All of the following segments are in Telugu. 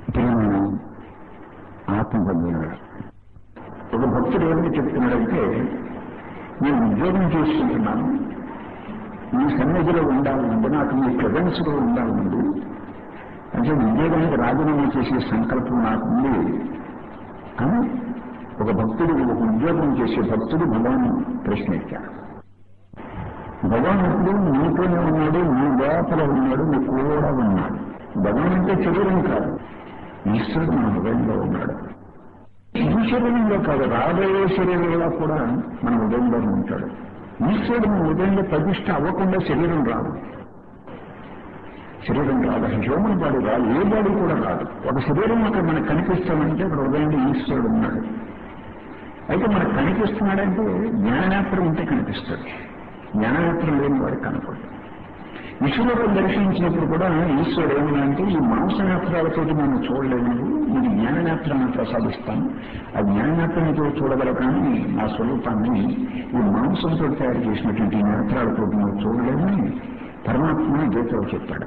ప్రియమైన ఆత్మబంధువులు ఒక భక్తుడు ఏమిటి చెప్తున్నాడంటే నేను ఉద్యోగం చేసుకుంటున్నాను మీ సన్నిధిలో ఉండాలంటే నాకు మీ ప్రజెన్స్ లో ఉండాలండి అంటే ఉద్యోగానికి రాజీనామా చేసే సంకల్పం నాకుంది అని ఒక భక్తుడు ఒక ఉద్యోగం చేసే భక్తుడు భగవాన్ ప్రశ్న ఎత్తాడు భగవానుడు నీతోనే ఉన్నాడు నీ లోపల ఉన్నాడు నీ కూడా ఉన్నాడు భగవాన్ అంటే శరీరం కాదు ఈశ్వరుడు మన హృదయంలో ఉన్నాడు ఈ శరీరంలో కాదు రాబోయే శరీరంలో కూడా మన హృదయంలో ఉంటాడు ఈశ్వరుడు మన హృదయంలో ప్రతిష్ట అవ్వకుండా శరీరం రాదు శరీరం రాదు అసలు హ్యూమన్ బాడీ రాదు ఏ బాడీ కూడా రాదు ఒక శరీరం అక్కడ మనకు కనిపిస్తామంటే అక్కడ హృదయంలో ఈశ్వరుడు ఉన్నాడు అయితే మనకు కనిపిస్తున్నాడంటే జ్ఞాననేత్రం ఉంటే కనిపిస్తాడు జ్ఞాననేత్రం లేని వాడికి కనపడదు విశ్వరూపం దర్శించినప్పుడు కూడా ఈశ్వరుడు ఏమన్నా అంటే ఈ మాంసనేత్రాలతో మనం చూడలేము ఇది జ్ఞాననేత్రాన్ని ప్రసాదిస్తాను ఆ జ్ఞాననేత్రంతో చూడగలగానే నా స్వరూపాన్ని ఈ మాంసంతో తయారు చేసినటువంటి ఈ నేత్రాలతో మనం చూడలేమని పరమాత్మ గీతలో చెప్పాడు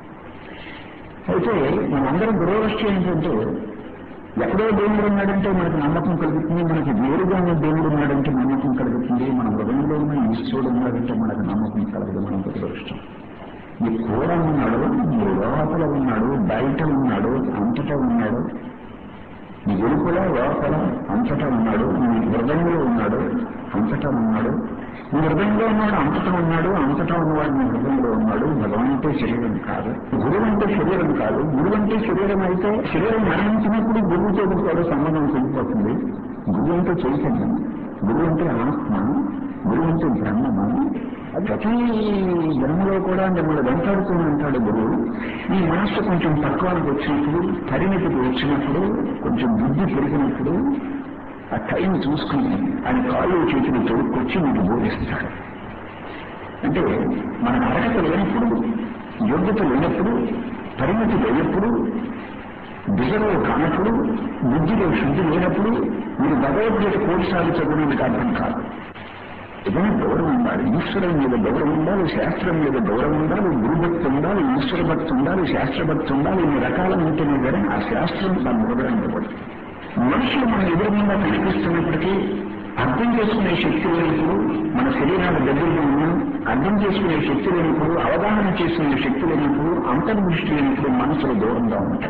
అయితే మనందరం దురదృష్టి ఏంటంటే ఎక్కడో దేవుడు ఉన్నాడంటే మనకు నమ్మకం కలుగుతుంది మనకి వేరుగా ఉన్న దేవుడు ఉన్నాడంటే నమ్మకం కలుగుతుంది మన హృదయంలో ఉన్న ఈశ్వరుడు ఉన్నాడంటే మనకు నమ్మకం కలగదు మనం దురదృష్టం నీ కూడా ఉన్నాడు నీ లోపల ఉన్నాడు బయట ఉన్నాడు అంతటా ఉన్నాడు నీ వెలుపల లోపల అంతటా ఉన్నాడు నీ హృదయంలో ఉన్నాడు అంతటా ఉన్నాడు నీ హృదయంలో ఉన్నాడు అంతటా ఉన్నాడు అంతటా ఉన్నవాడు నీ హృదయంలో ఉన్నాడు భగవాన్ అంటే శరీరం కాదు గురువు అంటే శరీరం కాదు గురువు అంటే శరీరం అయితే శరీరం మరణించినప్పుడు గురువుతో కూడా సంబంధం చెందిపోతుంది గురువు అంటే చైతన్యం గురువు అంటే ఆత్మ గురువు అంటే బ్రహ్మము ప్రతి జన్మలో కూడా మిమ్మల్ని వెంటాడుతూ ఉంటాడు గురువు ఈ మనస్సు కొంచెం పక్వానికి వచ్చినప్పుడు పరిణితికి వచ్చినప్పుడు కొంచెం బుద్ధి పెరిగినప్పుడు ఆ టైం చూసుకుని ఆయన కాళ్ళు చేతులు తొడుక్కొచ్చి మీకు బోధిస్తాడు అంటే మన అర్హత లేనప్పుడు యోగ్యత లేనప్పుడు పరిణతి లేనప్పుడు దిగలో కానప్పుడు బుద్ధిలో శుద్ధి లేనప్పుడు మీరు భగవద్గీత కోటిసార్లు చదివినందుకు అర్థం కాదు ఏదైనా గౌరవం ఉండాలి ఈశ్వరం మీద గౌరవం ఉండాలి శాస్త్రం మీద గౌరవం ఉండాలి గురుభక్తి ఉండాలి ఈశ్వర భక్తి ఉండాలి శాస్త్రభక్తి ఉండాలి ఇన్ని రకాల ఉంటేనే కానీ ఆ శాస్త్రం దాని హృదయం ఇవ్వబడుతుంది మనుషులు మన ఎదురుగా కనిపిస్తున్నప్పటికీ అర్థం చేసుకునే శక్తి లేనప్పుడు మన శరీరాల దగ్గరగా ఉన్నా అర్థం చేసుకునే శక్తి లేనప్పుడు అవగాహన చేసుకునే శక్తి లేనప్పుడు అంతర్దృష్టి లేనప్పుడు మనసులు దూరంగా ఉంటాయి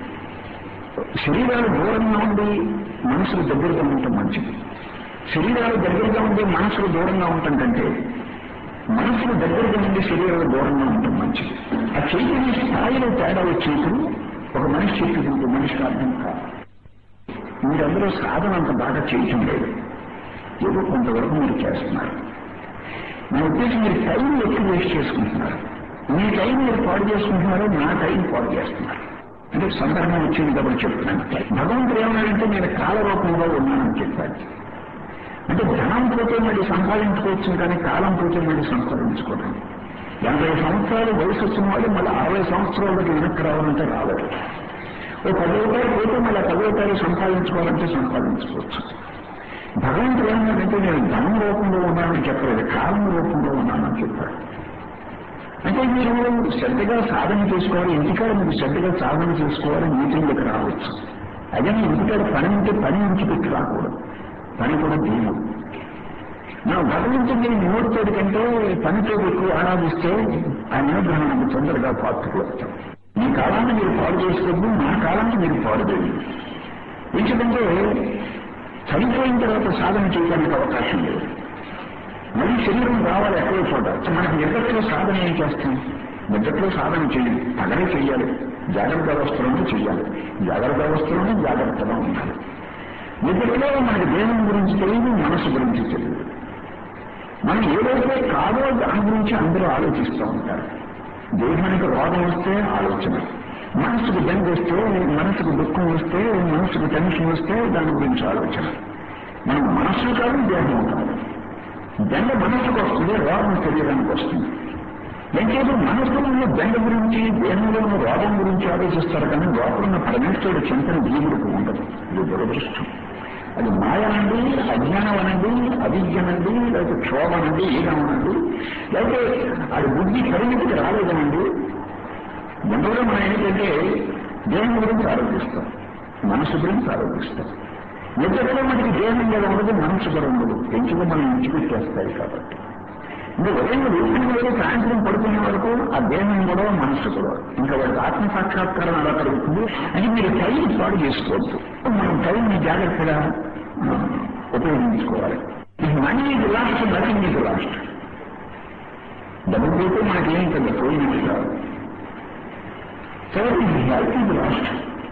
శరీరాలు దూరంగా ఉండి మనసులు దగ్గరగా ఉండటం మంచిది శరీరాలు దగ్గరగా ఉండి మనసులు దూరంగా ఉండటం కంటే మనసులు దగ్గరగా ఉండి శరీరాలు దూరంగా ఉండటం మంచిది ఆ చైతన్య స్థాయిలో తేడా వచ్చేప్పుడు ఒక మనిషి చెప్పేది మనిషికి అర్థం కాదు మీరందరూ సాధన అంత బాగా చేయటం లేదు ఏదో కొంతవరకు మీరు చేస్తున్నారు నా ఉద్దేశం మీరు టైం ఎక్కువ వేస్ట్ చేసుకుంటున్నారు మీ టైం మీరు పాడు చేసుకుంటున్నారు నా టైం పాడు చేస్తున్నారు అంటే సందర్భం వచ్చింది కాబట్టి చెప్తున్నాను భగవంతుడు ఏమన్నాడంటే నేను కాలరూపంలో ఉన్నానని చెప్పాడు అంటే ధనం పోతే మళ్ళీ సంపాదించుకోవచ్చు కానీ కాలం పోతే మళ్ళీ సంపాదించుకోవడం ఎనభై సంవత్సరాలు వయసు వచ్చిన వాళ్ళు మళ్ళీ అరవై సంవత్సరాలకి వెనక్కి రావాలంటే రాలేదు ఓ పది రూపాయలు పోతే మళ్ళీ పది రూపాయలు సంపాదించుకోవాలంటే సంపాదించుకోవచ్చు భగవంతుడు ఏమన్నాడంటే నేను ధనం రూపంలో ఉన్నానని చెప్పలేదు కాలం రూపంలో ఉన్నానని చెప్పాడు అంటే మీరు శ్రద్ధగా సాధన చేసుకోవాలి ఇంటికాడ మీరు శ్రద్ధగా సాధన చేసుకోవాలి మీటింగ్లకు రావచ్చు అదే ఇంటికాడ పని ఉంటే పని నుంచి పెట్టి రాకూడదు పని కూడా తీయదు నా భగవంతుడిని నోటితోటి కంటే పనితో ఎక్కువ ఆరాధిస్తే ఆయన అనుగ్రహం నాకు తొందరగా పాత్రకొస్తాం మీ కాలాన్ని మీరు పాడు చేసుకోవద్దు నా కాలాన్ని మీరు పాడు చేయండి ఎందుకంటే చనిపోయిన తర్వాత సాధన చేయడానికి అవకాశం లేదు మళ్ళీ శరీరం రావాలి ఎక్కడో చోట మనకి నిద్రలో సాధన ఏం చేస్తాం నిద్రలో సాధన చేయాలి పగలే చేయాలి జాగ్రత్త అవస్థలోనే చేయాలి జాగ్రత్త అవస్థలోనే జాగ్రత్తగా ఉండాలి నిద్రలో మనకి దేహం గురించి తెలియదు మనసు గురించి తెలియదు మనం ఏదైతే కాదో దాని గురించి అందరూ ఆలోచిస్తూ ఉంటారు దేహానికి రోగం వస్తే ఆలోచన మనసుకు బెంగ వస్తే మనసుకు దుఃఖం వస్తే మనసుకు టెన్షన్ వస్తే దాని గురించి ఆలోచన మనం మనస్సు కాదు దేహం కాదు బెంగ మనసుకు వస్తుంది రోగం శరీరానికి వస్తుంది ఎంకేదో మనసులో ఉన్న బెంగ గురించి దేహంలో ఉన్న రోగం గురించి ఆలోచిస్తారు కానీ లోపల ఉన్న పరమేశ్వరుడు చింతన జీవుడికి ఉండదు ఇది దురదృష్టం అది మాయ అనండి అజ్ఞానం అనండి అవిద్యనండి లేకపోతే క్షోభ అనండి ఏదనండి లేకపోతే అది బుద్ధి పరిమితికి రాలేదనండి జనరల్గా మనం ఏంటంటే దేహం గురించి ఆరోగ్యిస్తాం మనసు గురించి ఆరోగ్యిస్తాం నిద్రలో మనకి దేహం మీద ఉండదు మనసు కూడా ఉండదు ఎందుకు మనం విడిచిపెట్టేస్తాయి కాబట్టి ఇంకా ఉదయం రూపం వేరే సాయంత్రం పడుకునే వరకు ఆ దేహం కూడా మనసు కూడా ఇంకా వాడికి ఆత్మ సాక్షాత్కారం అలా కలుగుతుంది అంటే మీరు టైం పాడు చేసుకోవద్దు మనం టైంని జాగ్రత్తగా ఆ, ఉపయోగించుకోవాలి మనీ ఇది లాస్ట్ నథింగ్ ఇది లాస్ట్ డబ్బు పోతే మనకేం పెద్ద పోయినది కాదు కాబట్టి ఇది హెల్త్ ఇది లాస్ట్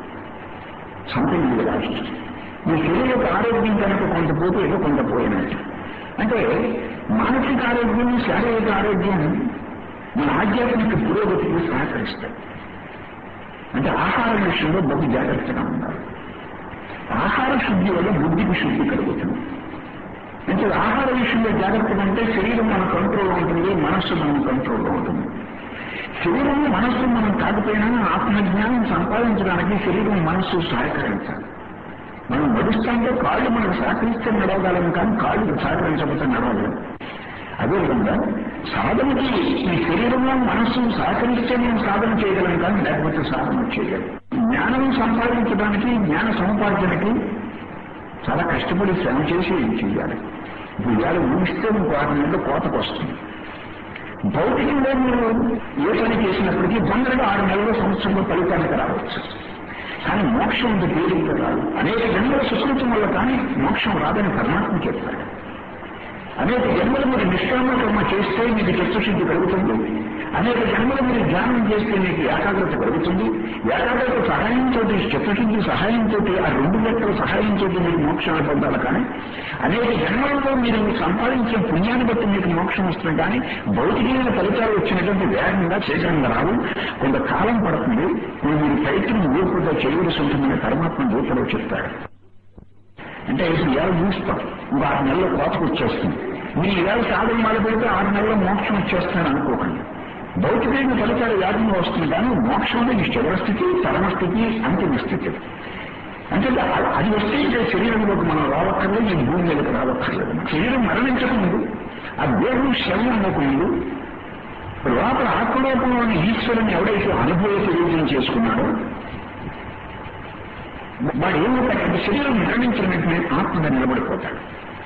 సంథింగ్ ఇది లాస్ట్ మీ శరీర యొక్క ఆరోగ్యం కనుక కొంత పోతే ఏదో కొంత పోయినట్టు అంటే మానసిక ఆరోగ్యం శారీరక ఆరోగ్యం మన ఆధ్యాత్మిక పురోగతికి సహకరిస్తాయి అంటే ఆహార విషయంలో బహు జాగ్రత్తగా ఉండాలి ఆహార శుద్ధి వల్ల బుద్ధికి శుద్ధి కలుగుతుంది అంటే ఆహార విషయంలో జాగ్రత్తగా ఉంటే శరీరం మన కంట్రోల్లో ఉంటుంది మనస్సు మన కంట్రోల్లో ఉంటుంది శరీరం మనస్సు మనం కాకపోయినా ఆత్మజ్ఞానం సంపాదించడానికి శరీరం మనస్సు సహకరించాలి మనం నడుస్తుంటే కాళ్ళు మనకు సహకరిస్తే నడవగలం కానీ కాళ్ళు సహకరించకపోతే నడవలేం అదేవిధంగా సాధనకి ఈ శరీరంలో మనస్సు సహకరిస్తే మనం సాధన చేయగలం కానీ లేకపోతే సాధన చేయగలం జ్ఞానం సంపాదించడానికి జ్ఞాన సముపార్జనకి చాలా కష్టపడి శ్రమ చేసి చేయాలి ఇప్పుడు ఇవాళ ఊహిస్తే మీకు ఆరు నెలలు కోతకు వస్తుంది భౌతికంగా మీరు ఏ పని చేసినప్పటికీ తొందరగా ఆరు నెలల సంవత్సరంలో ఫలితానికి రావచ్చు కానీ మోక్షం అంత తేలిక రాదు అనేక జన్మల సుకృతం వల్ల కానీ మోక్షం రాదని పరమాత్మ చెప్తాడు అనేక జన్మలు మీరు నిష్కామ కర్మ చేస్తే మీకు చిత్తశుద్ధి కలుగుతుంది అనేక జన్మలు మీరు ధ్యానం చేస్తే మీకు ఏకాగ్రత కలుగుతుంది ఏకాగ్రత సహాయంతో చిత్తశుద్ధి సహాయంతో ఆ రెండు లెక్కల సహాయంతో మీరు మోక్షాన్ని పొందాలి కానీ అనేక జన్మలలో మీరు సంపాదించిన పుణ్యాన్ని బట్టి మీకు మోక్షం వస్తుంది కానీ భౌతికమైన ఫలితాలు వచ్చినటువంటి వేగంగా శీఘ్రంగా రావు కొంతకాలం పడుతుంది మీరు ప్రయత్నం ఊరుకుంటే చేయవలసి ఉంటుందని పరమాత్మ గీతలో చెప్తాడు అంటే ఇప్పుడు ఇవాళ చూస్తాం ఇంకో ఆరు నెలల కోతకు వచ్చేస్తుంది మీరు ఇవాళ సాధన మొదలు పెడితే ఆరు నెలల మోక్షం వచ్చేస్తాను అనుకోకండి భౌతికమైన ఫలితాలు వేగంగా వస్తుంది కానీ మోక్షం అనేది చివరి స్థితి పరమ స్థితి అంతిమ స్థితి అంటే అ- అది వస్తే ఇంకా శరీరంలోకి మనం రావక్కర్లేదు ఈ భూమి మీదకి రావక్కర్లేదు శరీరం మరణించక ముందు ఆ దేహం శవం అవ్వక ముందు లోపల ఆత్మరూపంలోని ఈశ్వరుని ఎవడైతే అనుభవ శరీరం చేసుకున్నాడో వాడు ఏమవుతాడంటే శరీరం మరణించిన వెంటనే ఆత్మగా నిలబడిపోతాడు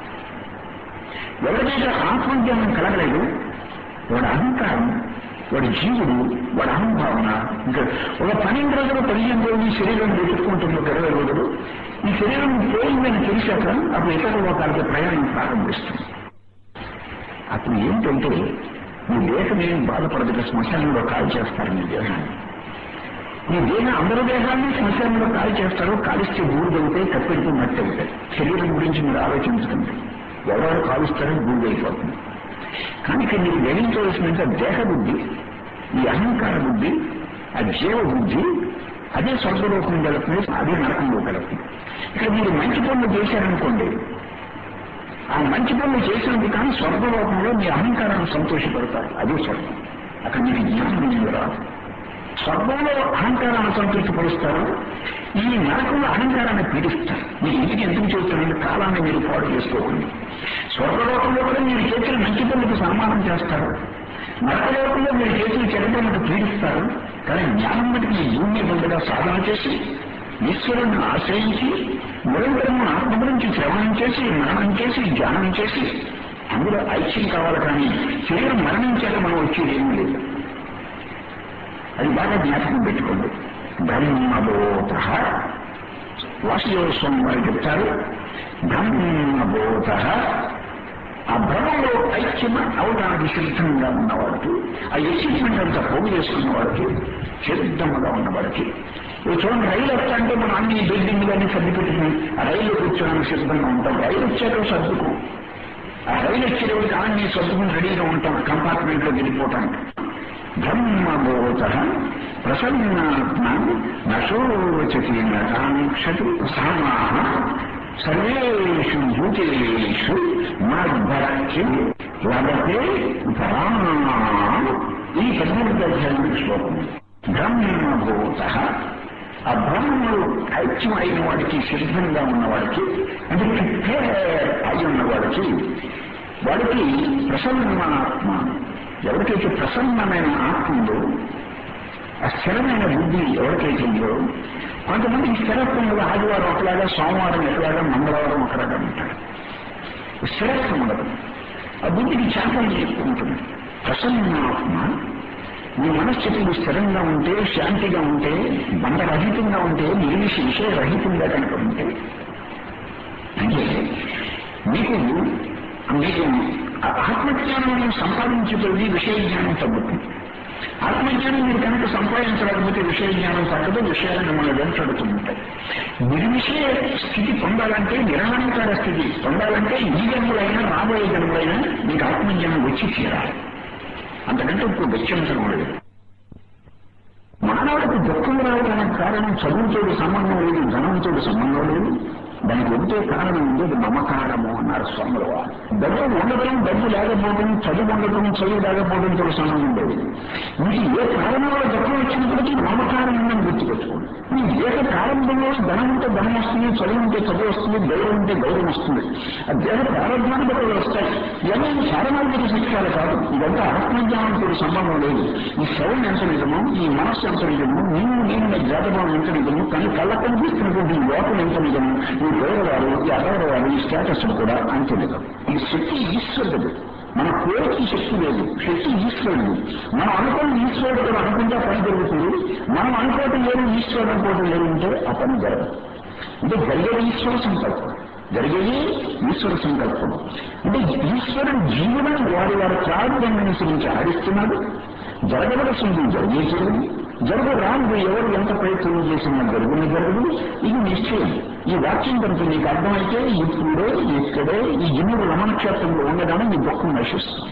ఎవరికైతే ఆత్మజ్ఞానం కలగలేదు వాడు అహంకారం వాడి జీవుడు వాడి అహంభావన ఇంకా ఒక పన్నెండు రోజులు పదిహేను రోజులు ఈ శరీరం వెతుక్కుంటుంది ఒక ఇరవై రోజులు ఈ శరీరం పోయిందని తెలిసాక అప్పుడు ఇతర లోకాలకి ప్రయాణం ప్రారంభిస్తుంది అప్పుడు ఏంటంటే మీ దేహం ఏం బాధపడదు శ్మశానంలో కాల్ చేస్తారు మీ దేహాన్ని ఈ దేహ అందరి దేహాన్ని శ్మశానంలో కాల్ చేస్తారు కాలిస్తే బూడిదవుతాయి కప్పెడితే మట్టి అవుతాయి శరీరం గురించి మీరు ఆలోచించకండి ఎవరు కాలుస్తారో బూడిదైపోతుంది కానీ ఇక్కడ మీరు గ్రహించవలసినంత దేహ బుద్ధి ఈ అహంకార బుద్ధి ఆ జీవ బుద్ధి అదే స్వర్గలోకం గలుపుతుంది అదే నరకంలో గలుపుతుంది ఇక్కడ మీరు మంచి పనులు చేశారనుకోండి ఆ మంచి పనులు చేసినందుకు కానీ స్వర్గలోకంలో మీ అహంకారాన్ని సంతోషపడతారు అదే స్వర్గం అక్కడ మీకు జ్ఞానం అనేది రాదు స్వర్గంలో అహంకారాన్ని సంతృప్తిపరుస్తారు ఈ నరకంలో అహంకారాన్ని పీడిస్తారు మీ ఇంటికి ఎందుకు చేస్తారంటే కాలాన్ని మీరు పాడు చేసుకోకండి స్వర్గలోకంలో కూడా మీరు చేసిన మంచి పనులకు సన్మానం చేస్తారు నరకలోకంలో మీరు చేసిన చెడ్డ పనులకు పీడిస్తారు కానీ జ్ఞానం బట్టి మీ భూమి బంధగా సాధన చేసి ఈశ్వరుని ఆశ్రయించి నిరంతరం ఆత్మ గురించి శ్రవణం చేసి మరణం చేసి ధ్యానం చేసి అందులో ఐక్యం కావాలి కానీ శరీరం మరణించాక మనం వచ్చేది ఏమీ లేదు అది బాగా జ్ఞాపకం పెట్టుకోండి బ్రహ్మబోధ వాసుదేవ స్వామి వారు చెప్తారు బ్రహ్మబోధ ఆ బ్రహ్మంలో ఐక్యం అవడానికి సిద్ధంగా ఉన్నవాడికి ఆ అచీవ్మెంట్ అంతా పోగు చేసుకున్న వాడికి సిద్ధంగా ఉన్నవాడికి ఇప్పుడు చూడండి రైలు వస్తా అంటే మనం అన్ని బిల్డింగ్లు అన్ని సర్ది పెట్టుకుని ఆ రైలు కూర్చోడానికి సిద్ధంగా ఉంటాం రైలు వచ్చాక సర్దుకు ఆ రైలు వచ్చేటప్పుడు అన్ని సర్దుకుని రెడీగా ఉంటాం కంపార్ట్మెంట్ లో వెళ్ళిపోవటానికి బ్రహ్మబోధ ప్రసన్నాత్మ నశోచతి నకాంక్షతి సామా సర్వేషు భూతేషు మద్భక్తి లభతే పరాం ఈ పద్దెనిమిది అధ్యాయం శ్లోకం బ్రహ్మభూత ఆ బ్రహ్మములు ఐక్యం అయిన వాడికి సిద్ధంగా ఉన్నవాడికి అంటే ప్రిపేర్ అయి ఉన్నవాడికి వాడికి ప్రసన్నమాత్మ ఎవరికైతే ప్రసన్నమైన ఆత్మ ఉందో ఆ స్థిరమైన బుద్ధి ఎవరికైతే ఉందో కొంతమంది స్థిరత్వం మీద ఆదివారం ఒకలాగా సోమవారం ఒకలాగా మంగళవారం ఒకలాగా ఉంటారు స్థిరత్వం ఉండదు ఆ బుద్ధికి చాపల్యం ఎక్కువ ఉంటుంది ప్రసన్నాత్మ నీ మనస్థితులు స్థిరంగా ఉంటే శాంతిగా ఉంటే బంధరహితంగా ఉంటే నిర్విష విషయరహితంగా కనుక ఉంటే అంటే మీకు మీకు ఆత్మజ్ఞానం సంపాదించుతుంది విషయ జ్ఞానం తగ్గుతుంది ఆత్మజ్ఞానం మీరు కనుక సంపాదించలేకపోతే విషయ జ్ఞానం తగ్గదు విషయాలను మన వెంటాడుతూ ఉంటాయి నిర్విషయ స్థితి పొందాలంటే నిరహంకార స్థితి పొందాలంటే ఈ జన్మలైనా రాబోయే జన్మలైనా మీకు ఆత్మజ్ఞానం వచ్చి తీరాలి అంతకంటే ఇప్పుడు గత్యంతరం లేదు మానవుడికి దుఃఖం రావడానికి కారణం చదువుతోడు సంబంధం లేదు ధనంతోడు సంబంధం లేదు దానికి ఒకటే కారణం ఉంది అది మమకారము అన్నారు స్వాముల వారు డబ్బు ఉండటం డబ్బు లేకపోవడం చదువు ఉండటం చదువు లేకపోవడంతో సంబంధం లేదు మీకు ఏ కారణం వల్ల దుఃఖం వచ్చినప్పటికీ మమకారం ఉందని గుర్తుపెట్టుకోండి మీ దేహ ప్రారంభంలో ధనం ఉంటే ధనం వస్తుంది చదువు ఉంటే చదువు వస్తుంది గౌరవం ఉంటే గౌరవం వస్తుంది ఆ దేహ ప్రారంభాన్ని బట్టి వస్తాయి ఇవన్నీ శారణాత్మక శిక్షాలు కాదు ఇదంతా ఆత్మజ్ఞానంతో సంబంధం లేదు ఈ శవం ఎంత నిజమో ఈ మనస్సు ఎంత నిజమో నీవు నేను జాతభావం ఎంత నిజమో కానీ కళ్ళ కనిపిస్తున్నటువంటి ఈ లోపం ఎంత నిజమో ఈ గౌరవాలు ఈ అగౌరవాలు ఈ స్టేటస్ కూడా అంతే నిజం ఈ శక్తి ఈశ్వరుడు మన కోరిక శక్తి లేదు శక్తి ఈశ్వరుడు మనం అనుకోని ఈశ్వరుడు కూడా అనుకుంటే పని జరుగుతుంది మనం అనుకోవటం లేదు ఈశ్వరుడు అనుకోవటం లేదు అంటే ఆ పని జరగదు అంటే జరిగేది ఈశ్వర సంకల్పం జరిగేది ఈశ్వర సంకల్పం అంటే ఈశ్వరుడు జీవనం వారి వారి ప్రారంభం అనుసరించి ఆడిస్తున్నాడు జరగవలసింది జరిగేది జరుగు రాదు ఎవరు ఎంత ప్రయత్నం చేసినా జరుగుని జరగదు ఇది నిశ్చయం ఈ వాక్యం కనుక నీకు అర్థమైతే ఇప్పుడే ఇక్కడే ఈ జనుడు రమణక్షేత్రంలో ఉండగానే నీ దుఃఖం నశిస్తుంది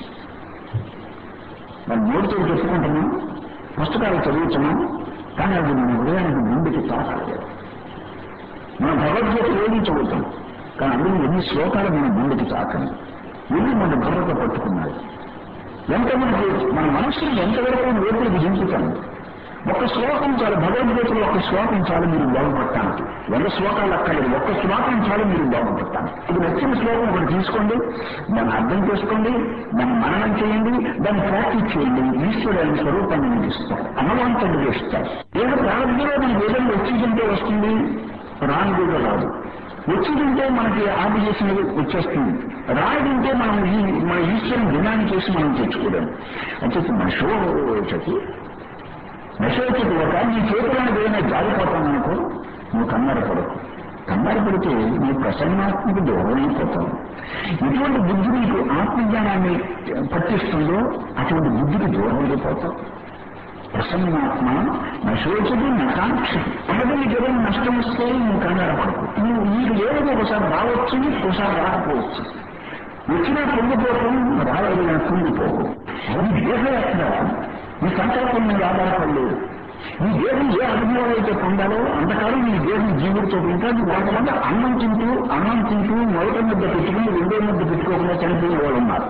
మనం మూడుతో చెప్పుకుంటున్నాం పుస్తకాలు చదువుతున్నాం కానీ అది మన హృదయానికి ముందుకు తాకలేదు మన భగవద్గీత ఏది చదువుతాం కానీ అందులో ఎన్ని శ్లోకాలు మన ముందుకు తాకండి ఎన్ని మన భద్రత పట్టుకున్నాయి ఎంత మనకి మన మనస్సుని ఎంతవరకు లోపలికి దింపుతాం ఒక శ్లోకం చాలు భగవద్గీతలో ఒక శ్లోకం చాలు మీరు బాగుపడటానికి వంద శ్లోకాలు అక్కర్లేదు ఒక్క శ్లోకం చాలు మీరు బాగుపడటానికి ఇది నచ్చిన శ్లోకం ఒకటి తీసుకోండి దాన్ని అర్థం చేసుకోండి దాన్ని మననం చేయండి దాన్ని ప్రాక్టీస్ చేయండి ఈశ్వరుడు ఆయన స్వరూపాన్ని మీకు ఇస్తాడు అన్నవంతుడు ఇస్తాడు ఏదో ప్రారంభంలో మనకి ఏదైనా వచ్చిందంటే వస్తుంది రానిదిగా రాదు వచ్చిందంటే మనకి ఆది చేసినది వచ్చేస్తుంది రాయడంటే మనం ఈ మన ఈశ్వరుని దినాన్ని చేసి మనం తెచ్చుకోలేము అంటే నశోచతి నశోచతి ఒక నీ చేతులను ఏదైనా జారిపోతామనుకో నువ్వు కంగారు పడకు కంగారు పడితే నీ ప్రసన్నాత్మకు దూరం అయిపోతావు ఎటువంటి బుద్ధి నీకు ఆత్మజ్ఞానాన్ని పట్టిస్తుందో అటువంటి బుద్ధికి దూరం అయిపోతావు ప్రసన్నాత్మ నశోచది నకాంక్ష అందుకే నీకు ఏదైనా నష్టం వస్తే నువ్వు కంగారు పడకు నువ్వు నీకు ఏదో ఒకసారి రావచ్చు ఒకసారి రాకపోవచ్చు వచ్చినా పొంగిపోవటం రాలేదు కుంగిపోకు అది దేహయాత్ర నీ సంకల్పం మీద ఆధారపడలేదు నీ దేహం ఏ అనుభవం అయితే పొందాలో అంతకాలం నీ దేహం జీవుడితో ఉంటుంది కొంతమంది అన్నం తింటూ అన్నం తింటూ మొదటి ముద్ద పెట్టుకుని రెండో ముద్ద పెట్టుకోకుండా చనిపోయిన వాళ్ళు ఉన్నారు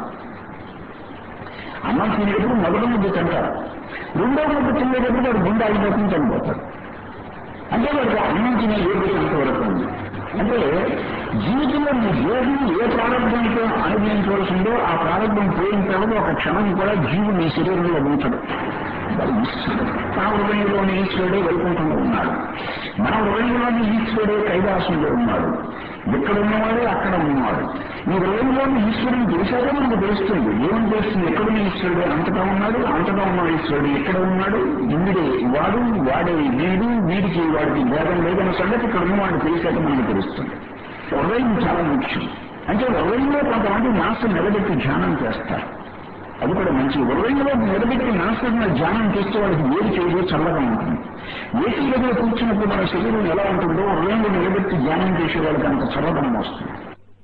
అన్నం తినేటప్పుడు మొదటి ముద్ద తింటారు రెండో ముద్ద తినేటప్పుడు వాడు గుండె ఆగిపోతుంది చనిపోతాడు అంటే వాడికి అన్నం తినే యోగ్యత అంతవరకు ఉంది అంటే జీవితంలో నీ దేహం ఏ ప్రారంభంతో అనుభవించవలసిందో ఆ ప్రారంభం పోయిన తర్వాత ఒక క్షణం కూడా జీవుడు నీ శరీరంలో ఉంచడు వాడు ఈశ్వరుడు మన హృదయంలోని ఈశ్వరుడే వైకుంఠంలో ఉన్నాడు మన హృదయంలోని ఈశ్వరుడే కైలాసంలో ఉన్నాడు ఎక్కడ ఉన్నవాడే అక్కడ ఉన్నవాడు ఈ హృదయంలోని ఈశ్వరుని తెలిసాక మనకు తెలుస్తుంది ఏమని తెలుస్తుంది ఎక్కడున్న ఈశ్వరుడు అంతటా ఉన్నాడు అంతటా ఉన్న ఈశ్వరుడు ఎక్కడ ఉన్నాడు ఇందుడే వాడు వాడే వీడు వీడికి వాడికి భేదం లేదన్న సంగతి ఇక్కడ ఉన్నవాడు తెలిసాక మనకు తెలుస్తుంది హృదయం చాలా ముఖ్యం అంటే హృదయంలో కొంతమంది మనసు నిలబెట్టి ధ్యానం చేస్తారు అది కూడా మంచి హృదయంలో నిలబెట్టి మనసున్న ధ్యానం చేస్తే వాళ్ళకి వేరు చేయదు చల్లగా ఉంటుంది ఏసీ దగ్గర కూర్చున్నప్పుడు మన శరీరం ఎలా ఉంటుందో హృదయంలో నిలబెట్టి ధ్యానం చేసే వాళ్ళకి అంత చల్లదనం వస్తుంది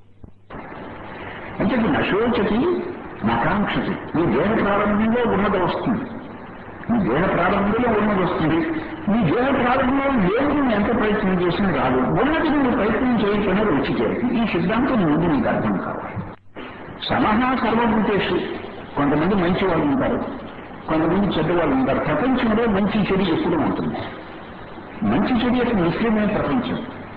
అంటే నశోచతి నకాంక్షతి నీ దేహ ప్రారంభంలో ఉన్నది వస్తుంది నీ దేహ ప్రారంభంలో ఉన్నది వస్తుంది నీ దేహ ప్రారంభంలో ఏది నువ్వు ఎంత ప్రయత్నం చేసినా రాదు ఉన్నది నువ్వు ప్రయత్నం చేయకపోయినా రుచి చేరుతుంది ఈ సిద్ధాంతం ముందు నీకు అర్థం కావాలి సమహా సర్వభూతేషు కొంతమంది మంచి వాళ్ళు ఉంటారు కొంతమంది చెడ్డవాళ్ళు ఉంటారు ప్రపంచంలో మంచి చెడు ఎప్పుడూ ఉంటుంది మంచి చెడు యొక్క మిశ్రమే ప్రపంచం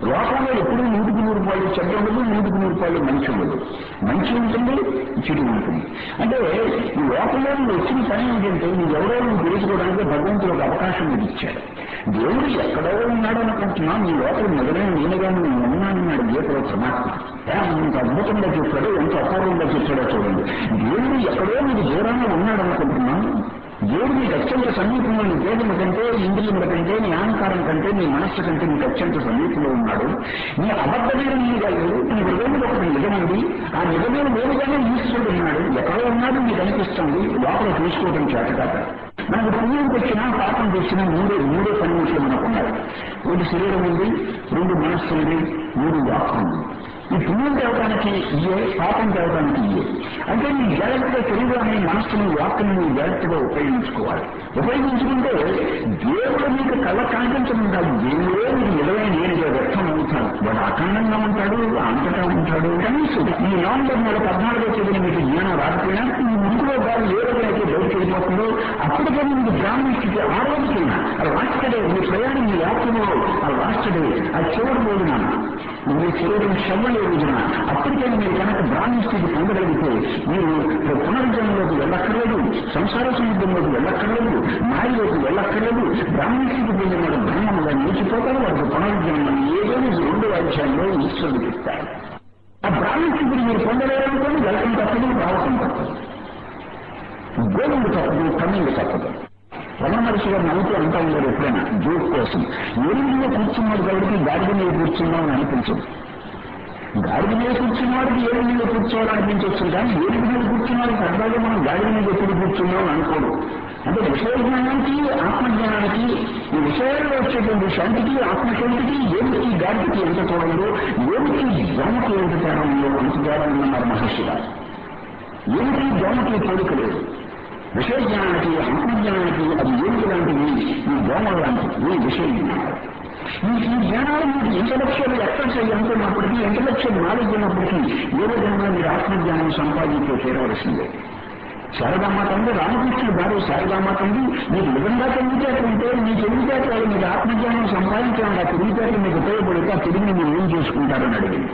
లోకంలో ఎప్పుడు నూటికి నూరు రూపాయలు చెడ్డ ఉండదు నూటికి నూరు రూపాయలు మంచి ఉండదు మంచి ఉంటుంది చెడు ఉంటుంది అంటే ఈ లోకంలో నువ్వు వచ్చిన పని ఏంటంటే నువ్వు ఎవరో నువ్వు తెలుసుకోవడానికి భగవంతుడు ఒక అవకాశం నీకు ఇచ్చాడు దేవుడు ఎక్కడో ఉన్నాడు అనుకుంటున్నా నీ లోపల మొదలైన నేనుగా నువ్వు ఉన్నానన్నాడు గీతలో పరమాత్మ ఎంత అద్భుతంగా చెప్పాడో ఎంత అపూర్వంగా చెప్పాడో చూడండి దేవుడు ఎక్కడో నీకు దూరంగా ఉన్నాడు అనుకుంటున్నాను దేవుడు నీకు అత్యంత సమీపంలో నీ దేహం కంటే ఇంద్రియముల కంటే నీ అహంకారం కంటే నీ మనస్సు కంటే నీకు అత్యంత సమీపంలో ఉన్నాడు నీ అబద్ధమైన నీ కాదు నీ హృదయంలో ఒకటి నిజముంది ఆ నిజమైన వేరుగానే ఈశ్వరుడు ఉన్నాడు ఎక్కడో ఉన్నాడు నీకు అనిపిస్తుంది లోపల చూసుకోవడం చేత కాక మనకు పుణ్యం తెచ్చినా పాపం తెచ్చినా మూడే మూడే పనిముట్లు మనకు ఉన్నాయి ఒకటి శరీరం ఉంది రెండు మనస్సు ఉంది మూడు వాక్యం ఉంది ఈ పుణ్యం తేవడానికి ఇయే పాపం తేవడానికి ఇయే అంటే నీ జాగ్రత్తగా శరీరాన్ని మనస్సుని వాక్కుని నువ్వు జాగ్రత్తగా ఉపయోగించుకోవాలి ఉపయోగించుకుంటే దేవుడు నీకు కళ్ళ కాంతించడం కాదు దేవుడే నీకు నిజమైన నేనుగా వ్యక్తం అవుతాడు వాడు అఖండంగా ఉంటాడు అంతటా ఉంటాడు కనీసం ఈ నవంబర్ నెల పద్నాలుగో తేదీన మీకు జ్ఞానం రాకపోయినా ఈ ముందులో గారు ఏ రోజైతే బయటకు వెళ్ళిపోతుందో అప్పటికైనా మీకు బ్రాహ్మణ స్థితి ఆ రోజుకైనా లాస్ట్ డే మీ ప్రయాణం మీ యాత్రలో ఆ లాస్ట్ డే ఆ చివరి రోజున మీ శరీరం శవ్వలే రోజున అప్పటికైనా మీరు కనుక బ్రాహ్మణ స్థితి పొందగలిగితే మీరు పునర్జన్మలోకి వెళ్ళక్కర్లేదు సంసార సముద్రంలోకి వెళ్ళక్కర్లేదు మాయలోకి వెళ్ళక్కర్లేదు బ్రాహ్మణ స్థితి పొందిన వాడు బ్రహ్మముగా నిలిచిపోతారు వారికి పునర్జన్మని ఏదో రెండు అధ్యాయంలో ఈశ్వరుడు చెప్తారు ఆ బ్రాహ్మణ స్థితిని మీరు పొందలేరనుకోని వెళ్ళటం తప్పదు రావటం తప్పదు గోవిందు తప్పదు కన్నులు తప్పదు రమణ మహర్షి గారు నవ్వుతూ అంటా ఉన్నారు ఎప్పుడైనా జోక్ కోసం ఎనిమిదిలో కూర్చున్నాడు కాబట్టి గాడిద మీద కూర్చున్నాం అని అనిపించదు గాడిద మీద కూర్చున్నవాడికి ఏడు మీద కూర్చోవాలనిపించవచ్చు కానీ ఏడు మీద కూర్చున్నవాడికి సరదాగా మనం గాడిద మీద ఎప్పుడు కూర్చున్నాం అనుకోడు అంటే విషయ జ్ఞానానికి ఆత్మజ్ఞానానికి ఈ విషయాల్లో వచ్చేటువంటి శాంతికి ఆత్మశాంతికి ఏమిటి గాడికి ఎంత చూడంలో ఏమిటి దోమకి ఎంత తేడా ఉందో అంత తేడా ఉందన్నారు మహర్షి గారు ఏమిటి దోమకి పోలిక లేదు విషయ జ్ఞానానికి ఆత్మజ్ఞానానికి అది ఏమిటి లాంటివి ఈ దోమల లాంటివి ఈ విషయ జ్ఞానాలు ఈ ఈ జ్ఞానాలు మీకు ఇంటలెక్చువల్ ఎక్సర్సైజ్ అనుకున్నప్పటికీ ఇంటలెక్చువల్ నాలెడ్జ్ ఉన్నప్పటికీ ఏ విధంగా మీరు ఆత్మజ్ఞానం సంపాదించే చేరవలసిందే శారదామాత అంటే రామకృష్ణుడు గారు శారదామాత ఉంది మీకు నిజంగా తెలివితేటలుంటే మీ తెలివితేటలు మీకు ఆత్మజ్ఞానం సంపాదించడానికి ఆ తెలివితేటలు మీకు ఉపయోగపడితే ఆ తెలివిని మీరు ఏం చేసుకుంటారని అడిగింది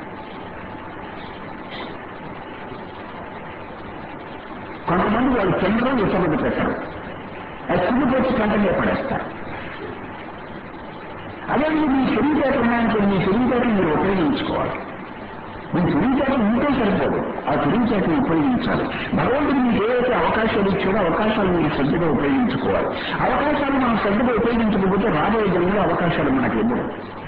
కొంతమంది వాళ్ళు చంద్రం ఇతరులకు పెట్టరు అది చిన్నపోతే కంటనే పడేస్తారు అదే మీరు మీ తెలివితేటలు ఉన్నాయంటే మీ తెలివితేటలు మీరు ఉపయోగించుకోవాలి మీ తెలివితేటలు ఉంటే సరిపోదు ఆ తెలివితేటలు ఉపయోగించాలి భగవంతుడు మీకు ఏవైతే అవకాశాలు ఇచ్చాడో అవకాశాలు మీరు శ్రద్ధగా ఉపయోగించుకోవాలి అవకాశాలు మనం శ్రద్ధగా ఉపయోగించకపోతే రాబోయే జన్మలో అవకాశాలు మనకి ఇవ్వదు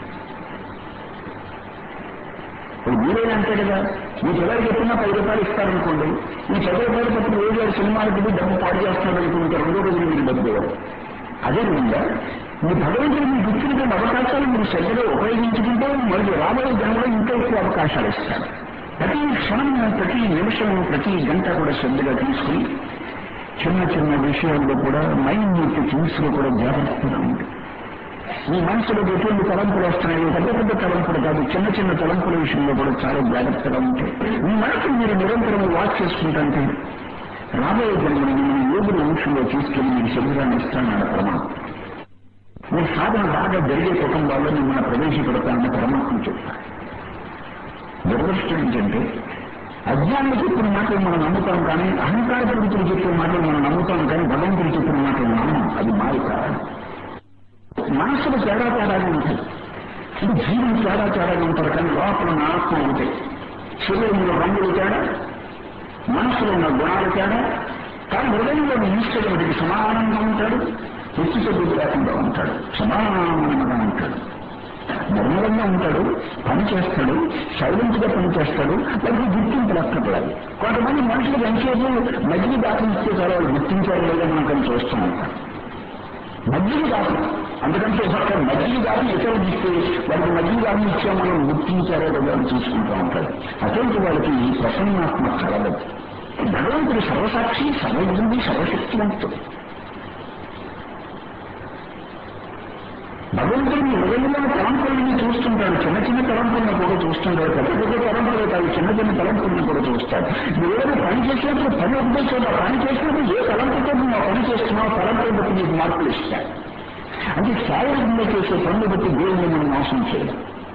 ఇప్పుడు మీరేనా అంతే కదా మీ పిల్లలకి ఎప్పుడన్నా పది రూపాయలు ఇస్తారనుకోండి ఈ పది రూపాయలు పట్టు రోజు వాడు సినిమాలకు డబ్బు పాడు చేస్తున్నాడు అనుకుంటే రెండో రోజులు మీరు డబ్బు ఇవ్వరు అదేవిధంగా మీ భగవంతుడు మీకు ఇచ్చినటువంటి అవకాశాలు మీరు శ్రద్ధగా ఉపయోగించుకుంటే మరి రాబోయే జన్మలో ఇంకా ఎక్కువ అవకాశాలు ఇస్తారు ప్రతి క్షణం ప్రతి నిమిషం ప్రతి గంట కూడా శ్రద్ధగా తీసుకుని చిన్న చిన్న విషయాల్లో కూడా మైండ్ థింగ్స్ లో కూడా జాగ్రత్తగా ఉంటుంది మీ మనసులో ఎటువంటి తలంపులు వస్తున్నాయో పెద్ద పెద్ద తలంపులు కాదు చిన్న చిన్న తలంపుల విషయంలో కూడా చాలా జాగ్రత్తగా ఉంటాయి మీ మనసు మీరు నిరంతరం వాచ్ చేసుకుంటుంటే రాబోయే జన్మని మీ యోగుల వంశంలో తీసుకెళ్లి మీరు శరీరాన్ని ఇస్తానన్న పరమాత్మ మీ సాధన బాగా జరిగే కుటుంబాల్లో మిమ్మల్ని ప్రవేశపెడతానన్న పరమాత్మ చెప్తారు దురదృష్టం ఏంటంటే అజ్ఞానులు చెప్పిన మాటలు మనం నమ్ముతాం కానీ అహంకార పురుతులు చెప్పిన మాటలు మనం నమ్ముతాం కానీ భగవంతుడు చెప్పిన మాటలు నమ్మం అది మాయ కారణం మనసులు తేడా తేడాగా ఉంటాయి ఇది జీవం తేడా తేడాగా ఉంటారు కానీ లోపల ఉన్న ఆత్మ ఉంటాయి శరీరంలో రంగులు తేడా మనసులో ఉన్న గుణాలు తేడా కానీ హృదయంలో ఈశ్వరుడికి సమానంగా ఉంటాడు హెచ్చు లేకుండా ఉంటాడు సమానంగా ఉంటాడు నిర్మలంగా ఉంటాడు పని చేస్తాడు సైలెంట్ గా పని చేస్తాడు వారికి గుర్తింపు లెక్కపడాలి కొంతమంది మనుషులకు ఎంతసేపు మధ్య దాఖలు ఇస్తే చాలా వాళ్ళు గుర్తించారు లేదా మనం కానీ చూస్తూ ఉంటాం మధ్యకి దాఖలు అందుకంటే ఒక మధ్యకి దాఖలు ఇతరులు ఇస్తే వారికి మధ్య దాఖలు ఇచ్చే మనం గుర్తించారో లేదా అని చూసుకుంటూ ఉంటాడు అటువంటి వాళ్ళకి ప్రసన్నాత్మ కలదు భగవంతుడు సర్వసాక్షి సర్వజ్ఞుడి సర్వశక్తివంతుడు భగవంతుడు మీ హృదయంలో తలంపులని చూస్తుంటాడు చిన్న చిన్న తలంపులను కూడా చూస్తుంటాడు పెద్ద పెద్ద తలంపులే కాదు చిన్న చిన్న తలంపులను కూడా చూస్తాడు నువ్వు ఏదైనా పని చేసినప్పుడు పని ఉద్దేశం పని చేసినప్పుడు ఏ తలంపుతో నువ్వు ఆ పని చేస్తున్నావు తలంపులు బట్టి నీకు మార్పులు ఇస్తాడు అంటే శారీరకంగా చేసే పనులు బట్టి దేవుడిని మనం మోసం చేయాలి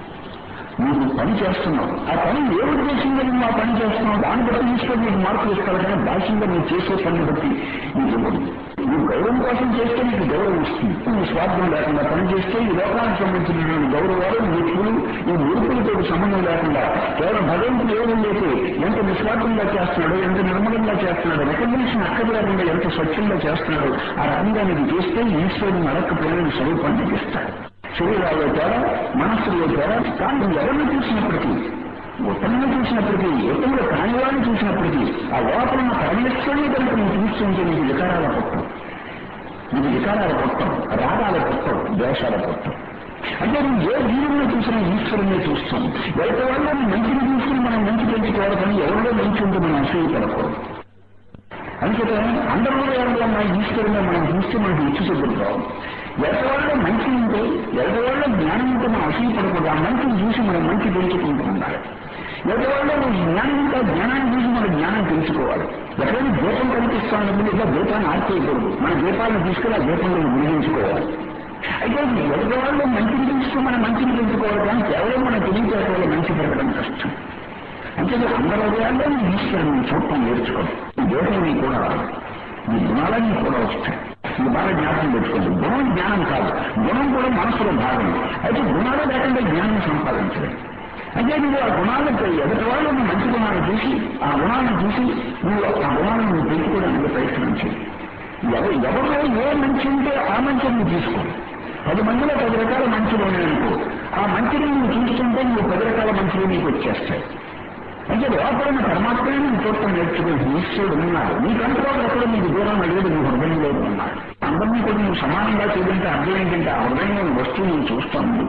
నువ్వు పని చేస్తున్నావు ఆ పని ఏ ఉద్దేశంగా నువ్వు ఆ పని చేస్తున్నావు దాన్ని బట్టి తీసుకొని నీకు మార్పులు ఇస్తారు కానీ భాషంగా నువ్వు చేసే పనిని బట్టి నీకు ఇవ్వదు నువ్వు గౌరవం కోసం చేస్తే నీకు గౌరవం ఇస్తుంది నువ్వు స్వార్థం లేకుండా పని చేస్తే ఈ లోకానికి సంబంధించిన గౌరవాలు మెప్పులు ఈ మురుపులతో సంబంధం లేకుండా కేవలం భగవంతుడు ఏమీ లేతే ఎంత నిస్వార్థంగా చేస్తున్నాడో ఎంత నిర్మలంగా చేస్తున్నాడో రికగ్నిషన్ అక్కడ లేకుండా ఎంత స్వచ్ఛంగా చేస్తున్నాడో ఆ రకంగా నీకు చేస్తే ఈశ్వరుని అడగకపోయిన స్వరూపాన్ని ఇస్తాడు శరీరాల్లో తేడా మనస్సులో తేడా కానీ నువ్వు ఎవరిని చూసినప్పటికీ ఉత్తమంగా చూసినప్పటికీ ఉత్తముడు కానివాడిని చూసినప్పటికీ ఆ లోపల ఉన్న పరమేశ్వరుని కనుక నువ్వు చూస్తుంటే నీకు వికారాల పుట్టం నీకు వికారాల పుట్టం రాగాల పుట్టం ద్వేషాల పుట్టం అంటే నువ్వు ఏ జీవుల్లో చూసినా ఈశ్వరునే చూస్తాం ఎవరి వల్ల మంచిని చూసుకుని మనం మంచి పెంచుకోవాలి కానీ ఎవరిలో మంచి ఉంటే మనం అసూయపడకూడదు అందుకే అందరూ ఎవరిలో మన ఈశ్వరుని మనం చూస్తే మనకు ఇచ్చి చెబుతాం ఎవరివాళ్ళలో మంచి ఉంటే ఎవరివాళ్ళలో జ్ఞానం ఉంటే మనం అసూయపడకూడదు ఆ మంచిని చూసి మనం మంచి పెంచుకుంటూ ఉండాలి ఎవరివాళ్ళలో జ్ఞానం ఉంటే ఆ జ్ఞానాన్ని చూసి మనం జ్ఞానం పెంచుకోవాలి ఎక్కడైనా దీపం కనిపిస్తానప్పుడు ఇలా దీపాన్ని ఆర్చేయకూడదు మన దీపాలను తీసుకుని ఆ దీపంలో వినియోగించుకోవాలి అయితే ఎవరి వాళ్ళు మంచిని చూస్తూ మనం మంచిని పెంచుకోవాలి కానీ కేవలం మనం తెలియచేత వల్ల మంచి పెరగడం కష్టం అంటే అందరి హృదయాల్లో నీ ఈశ్వరుని చూడటం నేర్చుకోవాలి ఈ దేశం నీ కూడా రాదు నీ గుణాలన్నీ కూడా వస్తాయి ఇది బాగా జ్ఞాపకం పెట్టుకోండి గుణం జ్ఞానం కాదు గుణం కూడా మనసులో భాగం అయితే గుణాలు లేకుండా జ్ఞానం సంపాదించడం అంటే నువ్వు ఆ గుణాలకు ఎదుటి వాళ్ళు నీ మంచి గుణాలను చూసి ఆ గుణాలను చూసి నువ్వు ఆ గుణాలను నువ్వు పెంచుకోవడానికి ప్రయత్నం చేయి ఎవరు ఎవరిలో ఏ మంచి ఉంటే ఆ మంచిని నువ్వు తీసుకో పది మందిలో పది రకాల మంచులు ఉన్నాయనుకో ఆ మంచిని నువ్వు చూస్తుంటే నువ్వు పది రకాల మంచులు నీకు వచ్చేస్తాయి అంటే లోపల ఉన్న పరమాత్మని నువ్వు చూడటం నేర్చుకుని ఈశ్వరుడు ఉన్నాడు నీ కంట్రోల్ ఎక్కడ నీకు దూరం అడిగేది నీ హృదయంలో ఉన్నాడు అందరినీ కూడా నువ్వు సమానంగా చేయాలంటే అర్థం ఏంటంటే ఆ హృదయంలోని వస్తువు నువ్వు చూస్తాను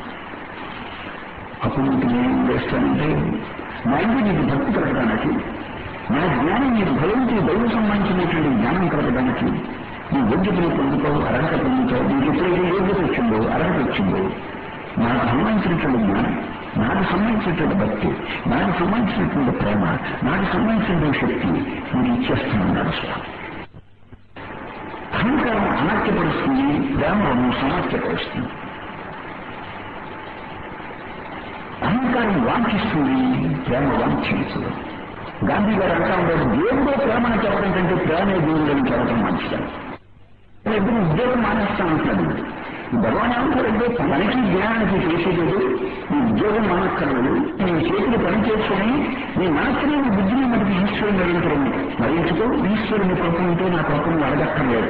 అప్పుడు నీకు నేను చేస్తానంటే మైండ్ నీకు భక్తి కలగడానికి నా జ్ఞానం నీకు భగవంతుడి దైవ సంబంధించినటువంటి జ్ఞానం కలగడానికి నీ యోగ్యతను పొందుకో అర్హత పొందుకో నీకు ఎప్పుడైతే యోగ్యత వచ్చిందో అర్హత వచ్చిందో నాకు సంబంధించినటువంటి జ్ఞానం నాకు సంబంధించినటువంటి భక్తి నాకు సంబంధించినటువంటి ప్రేమ నాకు సంబంధించినటువంటి శక్తి నీకు ఇచ్చేస్తున్నాడు స్వామి అహంకారం అనాట్యపరుస్తుంది ప్రేమను సమాఖ్యపరుస్తుంది అహంకారం వాంఛిస్తుంది ప్రేమ వాంఛించదు గాంధీ గారు అంటా ఉంటారు దేవుడో ప్రేమను చెప్పడం కంటే ప్రేమే దేవుడని చెప్పడం మంచిదని ఎప్పుడు ఉద్యోగం మానేస్తానంటున్నాడు భగవాన్ ఏమంటారంటే మనకి జ్ఞానానికి చేసేది నీ ఉద్యోగం మానక్కర్లేదు నీ చేతులు పని చేసుకుని నీ మనసుని నీ బుద్ధిని మనకి ఈశ్వరుని నిరంతరం మరించుకో ఈశ్వరుని కృప ఉంటే నా కృపను అడగక్కర్లేదు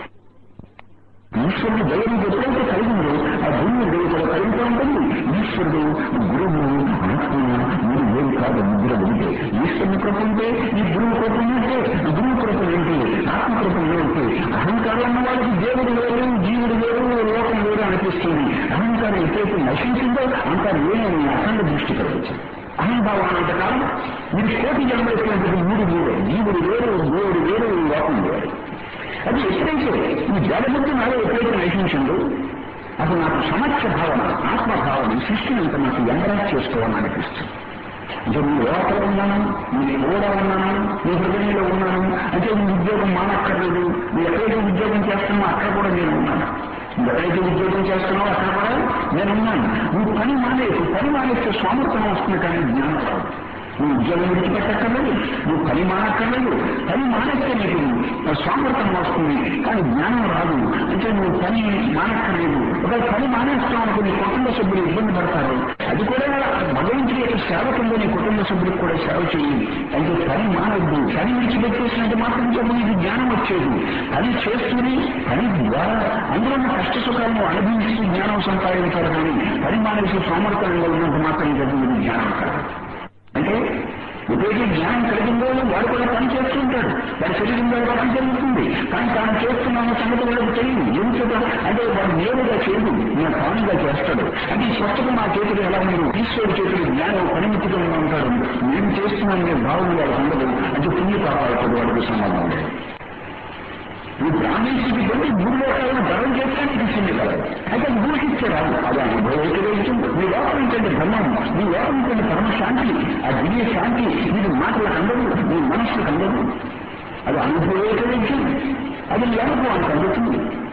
ఈశ్వరుడు దైవం ఎప్పుడైతే కలిగిందో ఆ భూమి దైవ కూడా కలుగుతూ ఉంటుంది ఈశ్వరుడు గురువు ఆత్మ మీరు ఏం కాదు ముద్ర ఉంటే ఈశ్వరుని కృప ఉంటే ఈ గురువు కృప ఉంటే గురువు కృప ఏంటి ఆత్మ కృప ఏంటి అహంకారం ఉన్న వాళ్ళకి దేవుడు వేరు జీవుడు వేరు లోకం వేరు అనిపిస్తుంది అహంకారం ఎప్పుడైతే నశించిందో అంతా నేను అఖండ దృష్టి కలుగుతుంది అహంభావం అంత కాలం మీరు కోటి జన్మేసినటువంటి మూడు మూడు జీవుడు వేరు దేవుడు వేరు లోకం వేరు అది ఎప్పుడైతే ఈ జడబుద్ధి నాలో ఎప్పుడైతే నశించిందో అప్పుడు నాకు సమస్య భావన ఆత్మభావన ఈ సృష్టిని అంత నాకు ఎంకరేజ్ చేసుకోవాలని అనిపిస్తుంది అంటే నీ లోపల ఉన్నాను నీ కూడా ఉన్నాను నీ హృదయంలో ఉన్నాను అంటే నీ ఉద్యోగం మానక్కర్లేదు నువ్వు ఎక్కడైతే ఉద్యోగం చేస్తున్నావు అక్కడ కూడా నేను ఉన్నాను నువ్వు ఎక్కడైతే ఉద్యోగం చేస్తున్నావు అక్కడ కూడా నేను ఉన్నాను నువ్వు పని మానేసి పని మానేస్తే స్వామర్థం వస్తుంది కానీ జ్ఞానం రాదు నువ్వు ఉద్యోగం విడిచిపెట్టక్కర్లేదు నువ్వు పని మానక్కర్లేదు పని మానేస్తే నీకు స్వామర్థం వస్తుంది కానీ జ్ఞానం రాదు అంటే నువ్వు పని మానక్కర్లేదు ఒకవేళ పని మానేస్తావు అనుకో నీ కుటుంబ సభ్యులు ఇబ్బంది పడతారు అది కూడా భగవంతుడి యొక్క సేవ కింద నీ కుటుంబ సభ్యులకు కూడా సేవ చేయాలి అంటే పని మానద్దు పని విడిచిపెట్టేసినట్టు మాత్రం చెప్పు నీకు జ్ఞానం వచ్చేది పని చేస్తూనే పని ద్వారా అందులో ఉన్న కష్ట సుఖాలను అనుభవిస్తూ జ్ఞానం సంపాదించాలి కానీ పని మానేసి సామర్థ్యంగా ఉన్నంత మాత్రం చెప్పు నీకు జ్ఞానం కలదు అంటే ఎప్పుడైతే జ్ఞానం కలిగిందో వాడు కూడా పని చేస్తుంటాడు వాడి శరీరంలో కూడా పని జరుగుతుంది కానీ తాను చేస్తున్నాన్న సంగతి వాళ్ళకి తెలియదు ఏం చేద్దాం అంటే వాడు నేరుగా చేయదు నేను తానుగా చేస్తాడు అంటే ఈ స్వచ్ఛత మా చేతులు ఎలా ఉంది ఈశ్వరుడు చేతులు జ్ఞానం పరిమితిగా ఉంటాడు నేను చేస్తున్నాను నేను భావన వాడు ఉండదు అంటే పుణ్య పాపాలతో వాడికి సంబంధం లేదు ఈ బ్రాహ్మణుడికి వెళ్ళి మూడు లోకాలను ధరం చేస్తే నీకు ఇచ్చింది కదా అయితే గుడికి ఇచ్చారు అది అనుభవించడం నీ లోపం ఏంటంటే బ్రహ్మం నీ లోపం ఏంటంటే పరమశాంతి ఆ దివ్య శాంతి నీకు మాటలకు అందదు నీ మనస్సుకు అందదు అది అనుభవించడం అది నీ అనుభవానికి అందుతుంది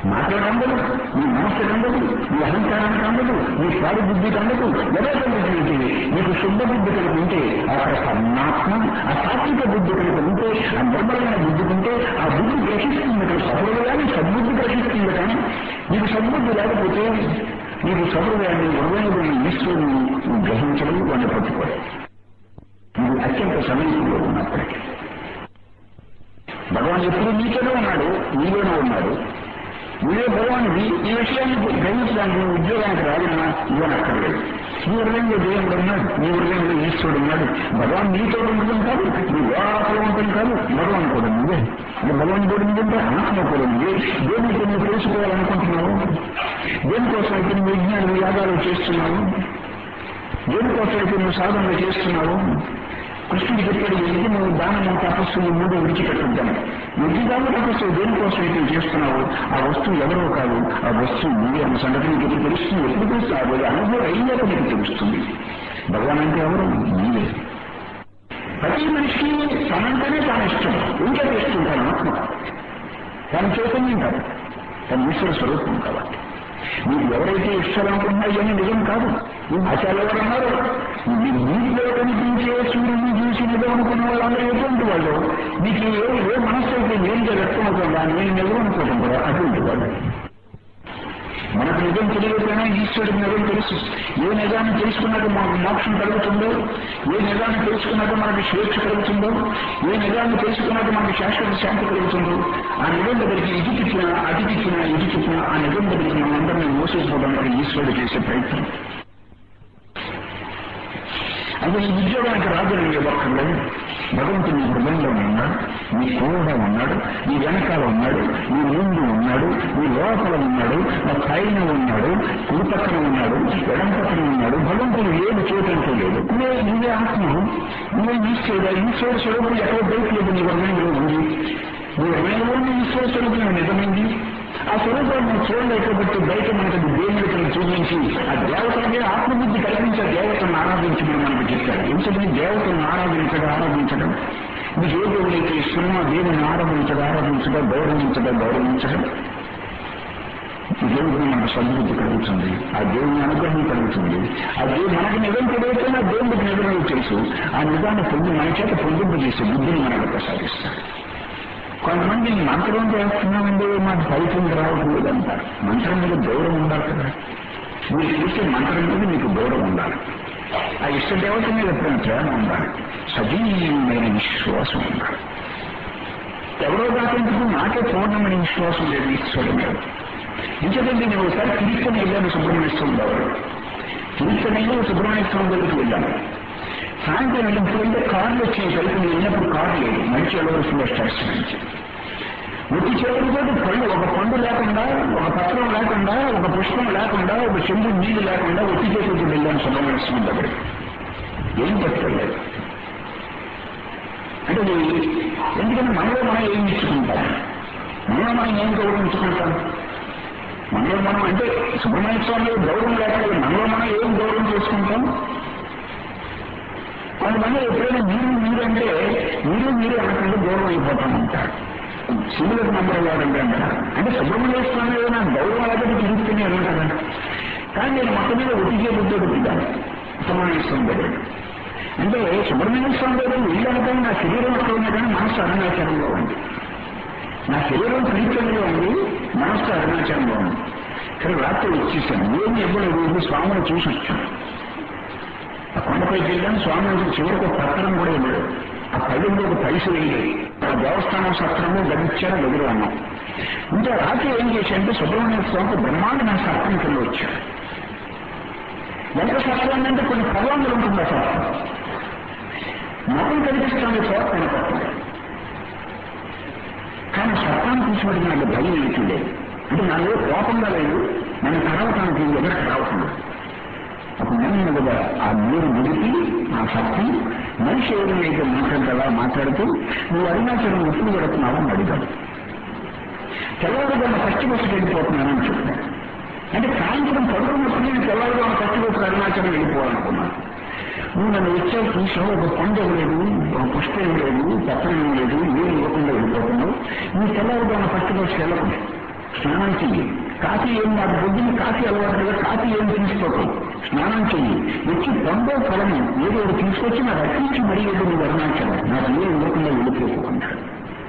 మాట్లాడందదు నీ మనస్సుకు అందదు నీ అహంకారానికి అందదు నీ స్వాడి బుద్ధికి అందదు ఎవరికైతే నీకు శుద్ధ బుద్ధి కలిగి ఉంటే అక్కడ పరమాత్మ ఆ సాత్విక బుద్ధి కలిగి ఉంటే ఆ నిర్మలమైన బుద్ధి ఉంటే ఆ బుద్ధి గ్రహిస్తుంది ఇక్కడ సఫలుడు కానీ సద్బుద్ధి గ్రహిస్తుంది కానీ నీకు సద్బుద్ధి లేకపోతే నీకు సఫలుడాన్ని హృదయంలోని ఈశ్వరుని నువ్వు గ్రహించడం వాడిని పట్టుకోలేదు నువ్వు అత్యంత సమీపంలో ఉన్నప్పటికీ భగవాన్ ఎప్పుడు నీతోనే ఉన్నాడు నీలోనే ఉన్నాడు నువ్వే భగవానుడి ఈ విషయాన్ని గ్రహించడానికి నువ్వు ఉద్యోగానికి రావాలన్నా ఇవ్వనక్కర్లేదు నీ హృదయంలో దేవుడు ఉన్నాడు నీ హృదయంలో ఈశ్వరుడు ఉన్నాడు భగవాన్ నీతో ఉండడం కాదు నీ లోపల ఉండడం కాదు భగవాన్ కూడా నువ్వే అంటే భగవాన్ కూడా నువ్వుంటే ఆత్మ కూడా నువ్వే దేనికి నువ్వు తెలుసుకోవాలనుకుంటున్నావు దేనికోసం అయితే నువ్వు విజ్ఞాన యాగాలు చేస్తున్నావు దేనికోసం అయితే నువ్వు సాధనలు చేస్తున్నావు కృష్ణుడు చెప్పాడు ఎందుకు నువ్వు దానము తపస్సు ఈ మూడు విడిచిపెట్టుద్దాను యజ్ఞాలు తపస్సు దేనికోసం అయితే చేస్తున్నావు ఆ వస్తువు ఎవరో కాదు ఆ వస్తువు నువ్వే అన్న సంగతి నీకు ఎప్పుడు తెలుస్తుంది ఎప్పుడు తెలుస్తుంది ఆ రోజు అనుభవం అయ్యాక నీకు తెలుస్తుంది భగవాన్ అంటే ఎవరు నీవే ప్రతి మనిషికి తనంటేనే తాను ఇష్టం ఇంకా చేస్తుంటాను ఆత్మ తను చైతన్యం కాదు తన ఈశ్వర స్వరూపం కాబట్టి మీకు ఎవరైతే ఇష్టాలనుకుంటున్నా ఇవన్నీ నిజం కాదు ఆచార్య ఎవరు అన్నారు మీరు నీటిలో కనిపించే సూర్యుని చూసి నిజం అనుకున్న వాళ్ళందరూ ఎటువంటి వాళ్ళు మీకు ఏ ఏ మనస్సు అయితే నేను వ్యక్తం అవుతుందా నేను నిజం అనుకోవడం కదా అటువంటి వాళ్ళు మనకు నిజం తెలియకపోయినా ఈశ్వరుడికి నిజం తెలుసు ఏ నిజాన్ని తెలుసుకున్నాక మనకు మోక్షం కలుగుతుందో ఏ నిజాన్ని తెలుసుకున్నాక మనకి స్వేచ్ఛ కలుగుతుందో ఏ నిజాన్ని తెలుసుకున్నాక మనకి శాశ్వత శాంతి కలుగుతుందో ఆ నిజం దగ్గరికి ఇటు తిప్పినా అటు తిప్పినా ఇటు తిప్పినా ఆ నిజం దగ్గరికి మనం అందరినీ మోసేసుకోవడానికి ఈశ్వరుడు చేసే ప్రయత్నం అసలు ఈ ఉద్యోగానికి రాజులు ఒక్కర్లేదు భగవంతుడు నీ హృదయంలో ఉన్నాడు నీ కూడా ఉన్నాడు నీ వెనకాల ఉన్నాడు నీ ముందు ఉన్నాడు నీ లోపల ఉన్నాడు నా పైన ఉన్నాడు కుడి పక్కన ఉన్నాడు ఎడం పక్కన ఉన్నాడు భగవంతుడు ఏది చోటంటూ లేదు నువ్వే నువ్వే ఆత్మ నువ్వే ఈశ్వరుడు ఈశ్వర స్వరూపుడు ఎక్కడ బయట లేదు నీ హృదయంలో ఉంది నీ హృదయంలో ఉన్న ఈశ్వర స్వరూపం నిజమైంది ఆ స్వరూపాన్ని మనం చూడలేకపోతే బయట మనకు దేవుడిని చూపించి ఆ దేవతలకే ఆత్మబుద్ధి కల్పించి ఆ దేవతను ఆరాధించమని మనకు చెప్పారు ఎందుకంటే దేవతను ఆరాధించడం ఆరాధించడం మీకు ఏ దేవుడైతే ఇష్టమో ఆ దేవుని ఆరాధించడం ఆరాధించడం గౌరవించడం గౌరవించడం ఈ దేవుడికి మనకు సద్బుద్ధి కలుగుతుంది ఆ దేవుని అనుగ్రహం కలుగుతుంది ఆ దేవుడు మనకి నిజం తెలియకపోయినా దేవుడికి నిజం తెలుసు ఆ నిజాన్ని పొంది మన చేత పొందింపజేసే బుద్ధిని మనకు ప్రసాదిస్తాడు కొంతమంది మంత్రం చేస్తున్నామండి మాకు ఫలితం రావటం లేదంటారు మంత్రం మీద గౌరవం ఉండాలి కదా మీరు చేసే మంత్రం మీద మీకు గౌరవం ఉండాలి ఆ ఇష్ట దేవత మీద ఎప్పుడైనా ప్రేమ ఉండాలి సజీవమైన విశ్వాసం ఉండాలి ఎవరో దాకేందుకు నాకే పూర్ణమైన విశ్వాసం లేదు ఈశ్వరుడు మీద ఇంకేదంటే నేను ఒకసారి తిరిగితేనే వెళ్ళాను సుబ్రహ్మణ్య స్వామి దగ్గర తిరిగితేనే సుబ్రహ్మణ్య స్వామి దగ్గరికి వెళ్ళాను సాయంత్రం వెళ్ళినప్పుడు వెళ్తే కార్లు వచ్చాయి కలిపి నేను వెళ్ళినప్పుడు కారు లేదు మంచి వెళ్ళవలసిన స్టేషన్ నుంచి ఒట్టి చేతులతో పళ్ళు ఒక పండు లేకుండా ఒక పత్రం లేకుండా ఒక పుష్పం లేకుండా ఒక చెంబు నీళ్లు లేకుండా ఒట్టి చేతులతో వెళ్ళాను సుబ్రహ్మణ్య స్వామి దగ్గరికి ఏం పట్టలేదు అంటే ఇది ఎందుకంటే మనలో మనం ఏం ఇచ్చుకుంటాం మనలో మనం ఏం గౌరవించుకుంటాం మనలో మనం అంటే సుబ్రహ్మణ్య స్వామి గౌరవం లేకపోతే మనలో మనం ఏం గౌరవం చేసుకుంటాం కొంతమంది ఎప్పుడైనా మీరు మీరు అంటే మీరు మీరు అనకుండా దూరం అయిపోతాం అంటారు శివులకు నంబర్ వాడంటే అంటారు అంటే సుబ్రహ్మణ్య స్వామి ఏదైనా గౌరవం లేకపోతే తిరుగుతూనే ఉంటారా కానీ నేను మొత్తం మీద ఒట్టి బుద్ధి పెట్టాను సుబ్రహ్మణ్య స్వామి దగ్గర అంటే సుబ్రహ్మణ్య స్వామి దగ్గర వీళ్ళనుకో నా శరీరం అక్కడ ఉన్నా కానీ మనసు అరుణాచలంలో ఉంది నా శరీరం తిరుపతిలో ఉంది మనసు అరుణాచలంలో ఉంది కానీ రాత్రి వచ్చేసాను ఏమి ఇవ్వలేదు స్వామిని చూసి వచ్చాను ఆ కొండపైకి వెళ్ళాను స్వామి నుంచి చివరికి ఒక పత్రం కూడా ఇవ్వలేదు ఆ పల్లెల్లో ఒక పైసలు వేయలేదు ఆ దేవస్థానం సత్రము గడిచారు దగ్గర అన్నాం ఇంకా రాత్రి ఏం చేశాడంటే సుబ్రహ్మణ్య స్వామికి బ్రహ్మాండమైన సత్రం కింద వచ్చాడు ఎంత సత్రం అంటే కొన్ని పర్వంగులు ఉంటుంది ఆ సత్రం మొత్తం కనిపిస్తుంది చోట కనపడుతుంది కానీ సత్రాన్ని చూసినట్టు నాకు భయం ఏమిటి లేదు అంటే నాలో కోపంగా లేదు నన్ను కరవటానికి ఎదురు రావటం లేదు అప్పుడు నెమ్మదిగా ఆ నీరు ముడిపి ఆ శక్తి మనిషి ఎవరినైతే మాట్లాడతావా మాట్లాడుతూ నువ్వు అరుణాచలం ఎప్పుడు పెడుతున్నావు అని అడిగాడు తెల్లవారుగా ఫస్ట్ బస్సుకి వెళ్ళిపోతున్నానని చెప్పాను అంటే సాయంత్రం పడుకున్నప్పుడు నేను తెల్లవారుగా ఫస్ట్ బస్సు అరుణాచలం వెళ్ళిపోవాలనుకున్నాను నువ్వు నన్ను వచ్చావు చూసావు ఒక పండు లేదు ఒక పుష్పం లేదు పత్రం లేదు ఏం ఇవ్వకుండా వెళ్ళిపోతున్నావు నీ తెల్లవారుగా ఫస్ట్ బస్సుకి వెళ్ళకు స్నానం చెయ్యి కాఫీ ఏం నాకు పొద్దున్న కాఫీ అలవాటు కదా కాఫీ ఏం తీసుకోవటం స్నానం చెయ్యి వచ్చి పండో ఫలము ఏదో ఒకటి తీసుకొచ్చి నాకు అట్టించి మరీ ఏదో నువ్వు వర్ణాచలం నాకు అన్నీ ఇవ్వకుండా వెళ్ళిపోకుంటాడు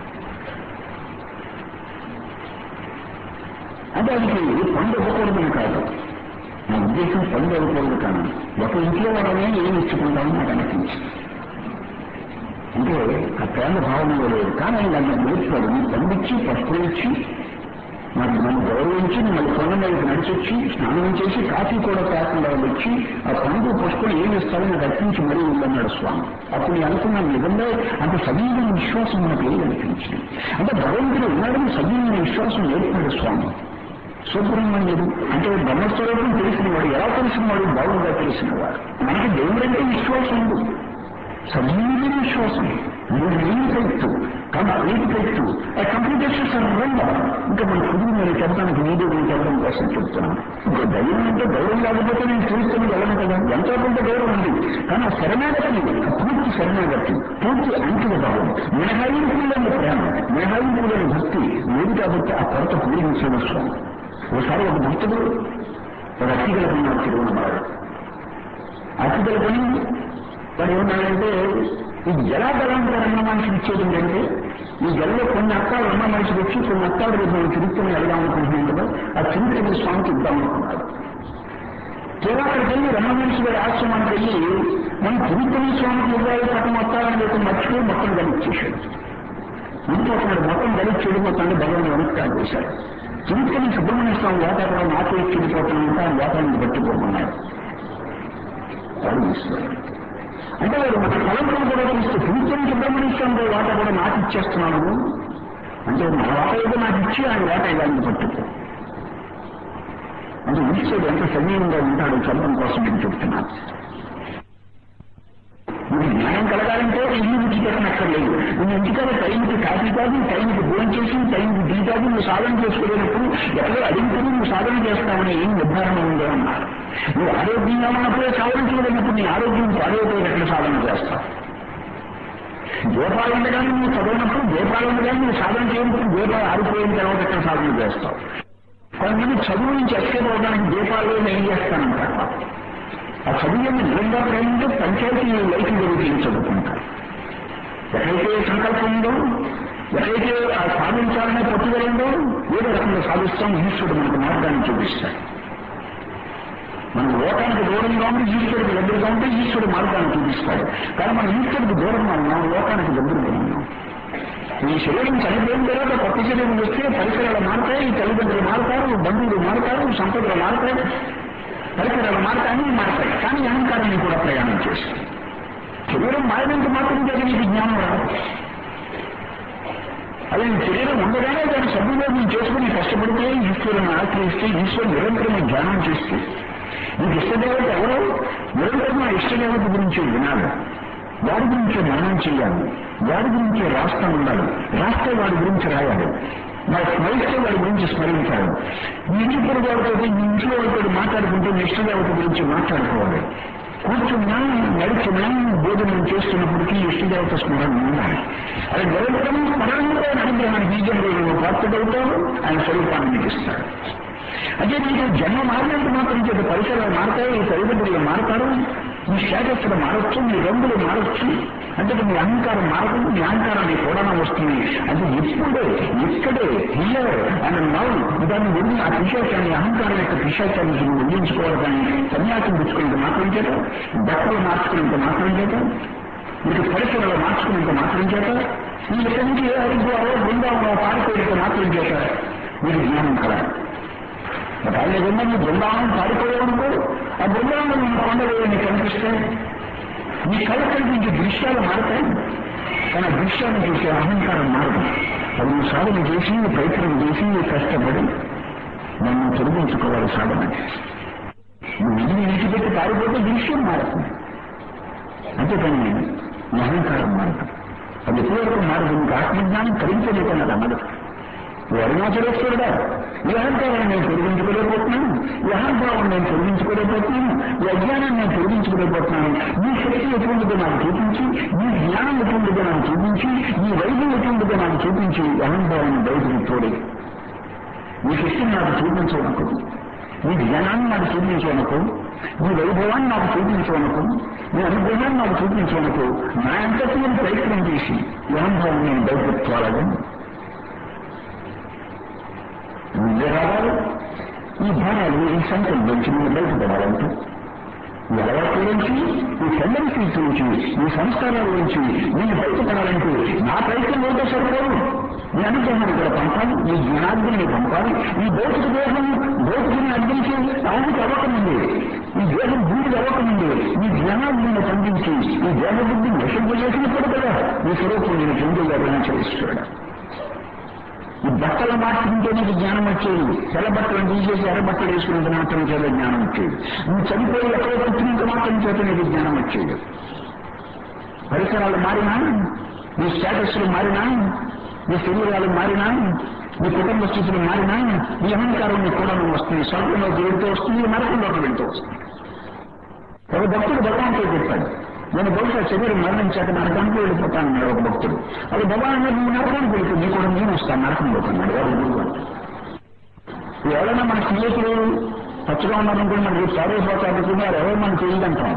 అంటే అది పండు ఇవ్వకూడదని కాదు నా ఉద్దేశం పండు ఇవ్వకూడదు కానీ ఒక ఇంట్లో వాళ్ళనే ఏం ఇచ్చుకుంటామని నాకు అనిపించింది అంటే ఆ ప్రేమ భావనలో లేదు కానీ ఆయన నన్ను నేర్చుకోడు నీ పండిచ్చి పసుపులు ఇచ్చి నాకు నన్ను గౌరవించి మళ్ళీ కొండ మీదకి నడిచొచ్చి స్నానం చేసి కాఫీ కూడా కాకుండా వచ్చి ఆ పండు పసుపులు ఏమి ఇస్తారో నాకు అర్పించి మరీ ఉందన్నాడు స్వామి అప్పుడు నేను అనుకున్నాను నిజంగా అంత సజీవమైన విశ్వాసం మనకు ఏదనిపించింది అంటే భగవంతుడు ఉన్నాడని సజీవమైన విశ్వాసం ఏర్పడు స్వామి సుబ్రహ్మణ్యుడు అంటే బ్రహ్మస్వరూపం తెలిసిన వాడు ఎలా తెలిసిన వాడు బాగుందా తెలిసిన వాడు మనకి దేవుడంటే విశ్వాసం ఉంది సజీవమైన విశ్వాసం మీరు ఏం పెట్టు కంప్లీట్ పెట్టు ఆ కంప్లీటేషన్ సర్వంగా ఇంకా మన కుదురు నేను చెప్పడానికి నీదే నేను చెప్పడం కోసం చెప్తున్నాను ఇంకా ధైర్యం అంటే గౌరవం లేకపోతే నేను చూసుకుని వెళ్ళను కదా ఎంతో కొంత గౌరవం ఉంది కానీ ఆ శరణాగతి పూర్తి శరణాగతి పూర్తి అంకిత భావం మినహాయింపులేని ప్రేమ మినహాయింపులేని భక్తి లేదు కాబట్టి ఆ కొరత పూరించిన స్వామి ఒకసారి ఒక భక్తుడు ఒక అతిగల కొన్నాడు తిరువనమాడు అతిగల కొని వాడు ఏమన్నాడంటే ఈ జలాదళంతో రమ్మ మనిషికి ఇచ్చేది ఏంటంటే ఈ జల్లో కొన్ని అక్కాలు రమ్మ మనిషికి వచ్చి కొన్ని అక్కాలు రేపు మనం తిరుగుతుని వెళ్దాం అనుకుంటున్నాం కదా ఆ తిరుగుతున్న స్వామికి ఇద్దాం అనుకున్నాడు తీరా అక్కడికి వెళ్ళి రమ్మ మనిషి గారి ఆశ్రమానికి వెళ్ళి మనం తిరుగుతున్న స్వామికి ఇవ్వాలి సగం వస్తారని చెప్పి మర్చిపోయి మొత్తం గలిచ్చేశాడు ఇంకొకడు మొత్తం గలిచ్చేడు మొత్తాన్ని భగవాన్ వెనక్కి చేశాడు తిరుగుతున్న సుబ్రహ్మణ్య స్వామి వాతావరణం ఆకలి చెడిపోతానంటే ఆ వాతావరణం పట్టుకోమన్నాడు వాడు ఈశ్వరుడు అంటే వాడు మన కలంకం కూడా చూస్తే తిరుగుతున్న సుబ్రహ్మణ్య స్వామి వాట కూడా నాకు ఇచ్చేస్తున్నాను అంటే మన వాట ఏదో నాకు ఇచ్చి ఆయన వాట ఇలాంటి పట్టుకో అంటే ఈశ్వరుడు ఎంత సజీవంగా ఉంటాడో చెప్పడం కోసం నేను చెప్తున్నాను నువ్వు జ్ఞానం కలగాలంటే ఇల్లు విడిచిపెట్టనక్కర్లేదు నువ్వు ఇంటికాడ టైంకి కాఫీ తాగి టైంకి భోజనం చేసి టైంకి టీ తాగి నువ్వు సాధన చేసుకోలేనప్పుడు ఎక్కడో అడిగితే నువ్వు సాధన చేస్తామని ఏం నిర్ధారణ ఉందో అన్నారు నువ్వు ఆరోగ్యంగా ఉన్నప్పుడే సాధన చేయలేనప్పుడు నీ ఆరోగ్యం పాడైపోయి ఎక్కడ సాధన చేస్తావు దీపాలు ఉండగానే నువ్వు చదివినప్పుడు దీపాలు ఉండగానే నువ్వు సాధన చేయనప్పుడు దీపాలు ఆరిపోయిన తర్వాత ఎక్కడ సాధన చేస్తావు కొంతమంది చదువు నుంచి ఎస్కేప్ అవడానికి దీపాలు ఏం చేస్తానంటారు ఆ చదువుని నిజంగా ప్రేమింటే పంచాయతీ లైఫ్ జరుగుతుంది చదువుకుంటారు ఎక్కడైతే సంకల్పం ఉందో ఎక్కడైతే ఆ సాధించాలనే పట్టుదల ఉందో ఏదో రకంగా సాధిస్తాం ఈశ్వరుడు మనకు మార్గాన్ని చూపిస్తాడు మనం లోకానికి దూరంగా ఉండి ఈశ్వరుడికి దగ్గరగా ఉంటే ఈశ్వరుడు మార్గాన్ని చూపిస్తాడు కానీ మనం ఈశ్వరుడికి దూరంగా ఉన్నాం లోకానికి దగ్గరగా ఉన్నాం ఈ శరీరం చనిపోయిన తర్వాత కొత్త శరీరం వస్తే పరిసరాలు మారుతాయి తల్లిదండ్రులు మారుతారు బంధువులు మారుతారు సంపదలు మారుతాయి పరిసరాలు మారుతాయి అన్నీ మారుతాయి కానీ అహంకారాన్ని కూడా ప్రయాణం చేస్తాయి శరీరం మారినంత మాత్రం చేత నీకు జ్ఞానం రాదు అదే ఈ శరీరం ఉండగానే దాన్ని సద్వినియోగం చేసుకుని కష్టపడితే ఈశ్వరుని ఆశ్రయిస్తే ఈశ్వరుని నిరంతరం ధ్యానం చేస్తే నీకు ఇష్టదేవత ఎవరో నిరంతరం ఆ ఇష్టదేవత గురించి వినాలి వాడి గురించి మరణం చేయాలి వాడి గురించి రాస్తా ఉండాలి రాస్తే వాడి గురించి రాయాలి మరి స్మరిస్తే వాడి గురించి స్మరించాలి మీ ఇంటి పొరుగు వాళ్ళతో మీ ఇంట్లో వాళ్ళతో మాట్లాడుకుంటే మీ ఇష్టదేవత గురించి మాట్లాడుకోవాలి కూర్చున్నా నడిచినా భోజనం చేస్తున్నప్పటికీ ఇష్టదేవత స్మరణ ఉండాలి అది నిరంతరం స్మరణలో అనుగ్రహానికి బీజంలో ప్రాప్తుడవుతావు ఆయన స్వరూపాన్ని మీకు ఇస్తాడు అంటే నీకు జన్మ మారినంత మాత్రం చేత పరిసరాలు మారుతాయి ఈ తల్లిదండ్రులు మారుతారు మీ స్టేటస్లు మారచ్చు మీ రంగులు మారచ్చు అంటే మీ అహంకారం మారదు మీ అహంకారాన్ని కూడా వస్తుంది అంటే ఇప్పుడే ఇక్కడే హియర్ అండ్ నౌ దాన్ని వెళ్ళి ఆ పిశాచాన్ని అహంకారం యొక్క పిశాచాన్ని నువ్వు వదిలించుకోవాలి కానీ సన్యాసం పుచ్చుకునేంత మాత్రం చేత బట్టలు మార్చుకునేంత మాత్రం చేత మీకు పరిసరాలు మార్చుకునేంత మాత్రం చేత మీ ఇక్కడి నుంచి ఏ హరిద్వారో బృందావనో పారిపోయేంత మాత్రం చేత మీరు జ్ఞానం కలాలి ఒకవేళ ఏదన్నా నీ బృందావనం పారిపోయావనుకో ఆ బృందావనం మన కొండలు నీకు కనిపిస్తాయి నీ కళ కనిపించే దృశ్యాలు మారుతాయి కానీ ఆ దృశ్యాన్ని చూసే అహంకారం మారదు అది నువ్వు సాధన చేసి ప్రయత్నం చేసి కష్టపడి నన్ను తొలగించుకోవాలి సాధన చేసి నువ్వు ఇది విడిచిపెట్టి పారిపోతే దృశ్యం మారుతుంది అంతేకాని నీ అహంకారం మారదు అది ఎప్పటివరకు మారదు నీకు ఆత్మజ్ఞానం కలిగించలేకుండా అది అన్నది ఈ అరుణాచలేశ్వరుడా ఈ అహంకారాన్ని నేను తొలగించుకోలేకపోతున్నాను ఈ అహంభావం నేను తొలగించుకోలేకపోతున్నాను ఈ అజ్ఞానాన్ని నేను తొలగించుకోలేకపోతున్నాను నీ శక్తి ఎటువంటిదో నాకు చూపించి నీ జ్ఞానం ఎటువంటిదో నాకు చూపించి నీ వైద్యం ఎటువంటిదో నాకు చూపించి ఈ అహంభావాన్ని బయటకు తోడే నీ శక్తిని నాకు చూపించవనుకో నీ జ్ఞానాన్ని నాకు చూపించవనుకో నీ వైభవాన్ని నాకు చూపించవనుకో నీ అనుగ్రహాన్ని నాకు చూపించవనుకో నా అంతటి నేను ప్రయత్నం చేసి ఈ అనుభవం నేను బయటపెట్టుకోవాలని నువ్వే రావాలి ఈ భారాలు ఈ సంఖ్యల నుంచి నువ్వు బయటపడాలంటే ఈ అలవాట్ల నుంచి ఈ టెండెన్సీస్ నుంచి ఈ సంస్కారాల నుంచి నేను బయటపడాలంటే నా ప్రయత్నం ఏదో సరిపోదు నీ అనుగ్రహాన్ని కూడా పంపాలి ఈ జ్ఞానాగ్ని పంపాలి ఈ భౌతిక దేహం భౌతికని అందించి ఆవుకి అవ్వకముంది ఈ దేహం భూమికి అవ్వకముంది ఈ జ్ఞానాగ్ని పండించి ఈ దేహబుద్ధి నశింపజేసినప్పుడు కదా ఈ స్వరూపం నేను చెందేయాలని చేస్తున్నాడు ఈ బట్టలు మార్చుకుంటే నీకు జ్ఞానం వచ్చేది తెల్ల బట్టలు తీసేసి ఎర్ర బట్టలు వేసుకున్నంత మాత్రం చేత జ్ఞానం వచ్చేది నువ్వు చనిపోయి ఎక్కడో పుట్టినంత మాత్రం చేత నీకు జ్ఞానం వచ్చేది పరిసరాలు మారినా నీ స్టేటస్లు మారినా నీ శరీరాలు మారినా నీ కుటుంబ స్థితులు మారినా నీ అహంకారం నీ కూడా వస్తుంది స్వర్గంలోకి వెళ్తూ వస్తుంది నరకంలోకి వెళ్తూ వస్తుంది ఒక భక్తుడు భగవంతుడు చెప్పాడు నేను బహుశా శరీరం మరణించాక నరకానికి వెళ్ళిపోతానన్నాడు ఒక భక్తుడు అది భగవాన్ అన్నాడు నువ్వు నరకానికి వెళ్తే నీ కూడా నేను వస్తాను నరకంలోకి అన్నాడు వాడు గురువు ఎవరైనా మన స్నేహితులు పచ్చగా ఉన్నారనుకుంటే మనకి సారేపోతాడుకున్నారు ఎవరో మనకు తెలియదంటాం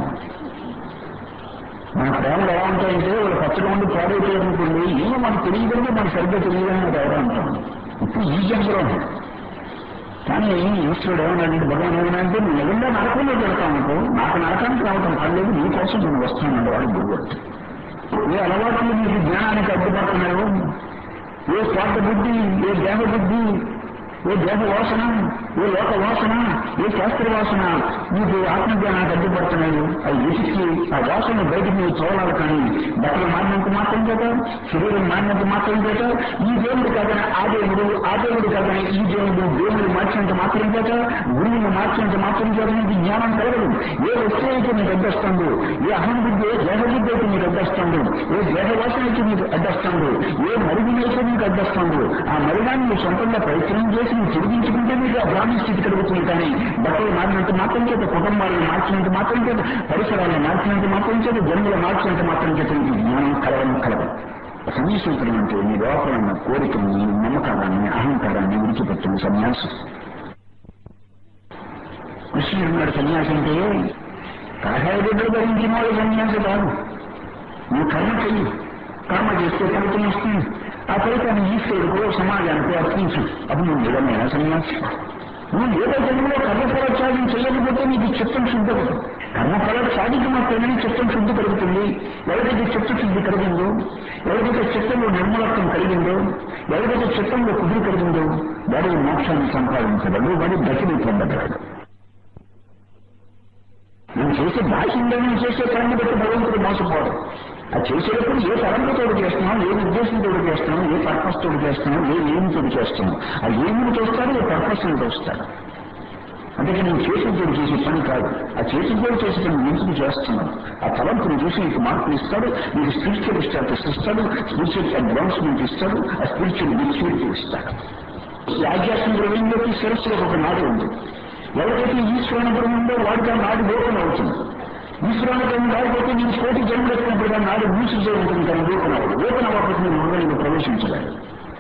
మన ప్రేమలు ఎలా ఉంటాయంటే వాళ్ళు పచ్చగా ఉండి పాడైపోయారనుకోండి ఏమో మనకు తెలియదంటే మనకు సరిగ్గా తెలియదని అది ఎవరో అంటాం ఇప్పుడు ఈ జన్మలో కానీ ఈశ్వరుడు ఏమన్నాడంటే భగవాన్ ఏమన్నాడంటే నువ్వు నిజంగా నరకంలో పెడతావు అనుకో నాకు నరకానికి రావటం పర్లేదు నీ కోసం నేను వస్తానన్నాడు వాడు గురువు ఏ అలవాట్లు నీకు జ్ఞానానికి అడ్డుపడుతున్నాయో ఏ స్వార్థ బుద్ధి ఏ దేహ బుద్ధి ఏ దేహ వాసన ఏ లోక వాసన ఏ శాస్త్ర వాసన నీకు ఆత్మజ్ఞానానికి అడ్డుపడుతున్నాయి అవి వెతికి ఆ వాసన బయటకు నువ్వు చూడాలి కానీ బట్టలు మారినంత మాత్రం చేత శరీరం మారినంత మాత్రం చేత ఈ దేవుడు కాదని ఆ దేవుడు ఆ దేవుడు కాదని ఈ దేవుడు దేవుడు మార్చినంత మాత్రం చేత గురువుని మార్చినంత మాత్రం చేత నీకు జ్ఞానం కలగదు ఏ వస్తువు అయితే నీకు అడ్డొస్తుందో ఏ అహం బుద్ధి ఏ దేహ బుద్ధి అయితే నీకు అడ్డొస్తుందో ఏ దేహ వాసన అయితే నీకు అడ్డొస్తుందో ఏ మరుగునైతే నీకు అడ్డొస్తుందో ఆ మరిగాన్ని నువ్వు సొంతంగా ప్రయత్నం చేసి నువ్వు తిరిగించుకుంటే నీకు ఆ బ్రాహ్మణ స్థితి కలుగుతుంది కానీ బట్టలు మారినంత మాత్రం చేత కుటుంబాలను మార్చినంత మాత్రం చేత పరిసరాలను మార్చినంత మాత్రం చేత జన్మలు మార్చినంత మాత్రం చేత నీకు జ్ఞానం కలవడం కలగదు సన్యాసూత్రం అంటే నీ లోపల ఉన్న కోరికల్ని నమ్మకాన్ని అహంకారాన్ని విడిచిపెట్టిన సన్యాసం కృష్ణుడు ఉన్నాడు సన్యాసం అంటే కాషాయగుడ్డలు ధరించిన వాడు సన్యాసి కాదు నువ్వు కర్మ చెయ్యి కర్మ చేస్తే ఫలితం వస్తుంది ఆ ఫలితాన్ని ఈశ్వరుడికో సమాజానికో అర్పించు అప్పుడు నువ్వు నిజమైన సన్యాసి నువ్వు ఏదో జన్మలో కర్మఫలోత్సాహం చేయకపోతే నీకు చిత్తం శుద్ధపడు కర్మఫల సాధిక మాత్రమే చిత్తం శుద్ధి కలుగుతుంది ఎవరికైతే చిత్తశుద్ధి కలిగిందో ఎవరికైతే చిత్తంలో నిర్మలత్వం కలిగిందో ఎవరికైతే చిత్తంలో కుదిరి కలిగిందో వాడు మోక్షాన్ని సంపాదించగలడు వాడు గతిని పొందగలడు నేను చేసే భాషంలో నేను చేసే కర్మ బట్టి భగవంతుడు మోసపోవడం అది చేసేటప్పుడు ఏ తరంగతో చేస్తున్నాం ఏ ఉద్దేశంతో చేస్తున్నాం ఏ పర్పస్ తోటి చేస్తున్నాం ఏ ఏమితో చేస్తున్నాం అది ఏమిని చూస్తాడు ఏ పర్పస్ చూస్తాడు అందుకే నేను చేసినతో చేసే పని కాదు ఆ చేసినతో చేసే పని ఎందుకు చేస్తున్నాను ఆ తలంపుని చూసి నీకు మార్పులు ఇస్తాడు నీకు స్పిరిచువల్ స్టాటస్ ఇస్తాడు స్పిరిచువల్ అడ్వాన్స్మెంట్ ఇస్తాడు ఆ స్పిరిచువల్ మెచ్యూరిటీ ఇస్తాడు ఈ ఆధ్యాత్మిక ద్రవ్యంలోకి శిరస్సులో ఒక నాడు ఉంది ఎవరికైతే ఈశ్వరానుగ్రహం ఉందో వాడికి ఆ నాడు ఓపెన్ అవుతుంది ఈశ్వరానుగ్రహం లేకపోతే నేను కోటి జన్మలు ఎక్కినప్పుడు ఆ నాడు మూసితో ఉంటుంది కానీ ఓపెన్ అవ్వదు ఓపెన్ అవ్వకపోతే నేను హృదయంలో ప్రవేశించలేదు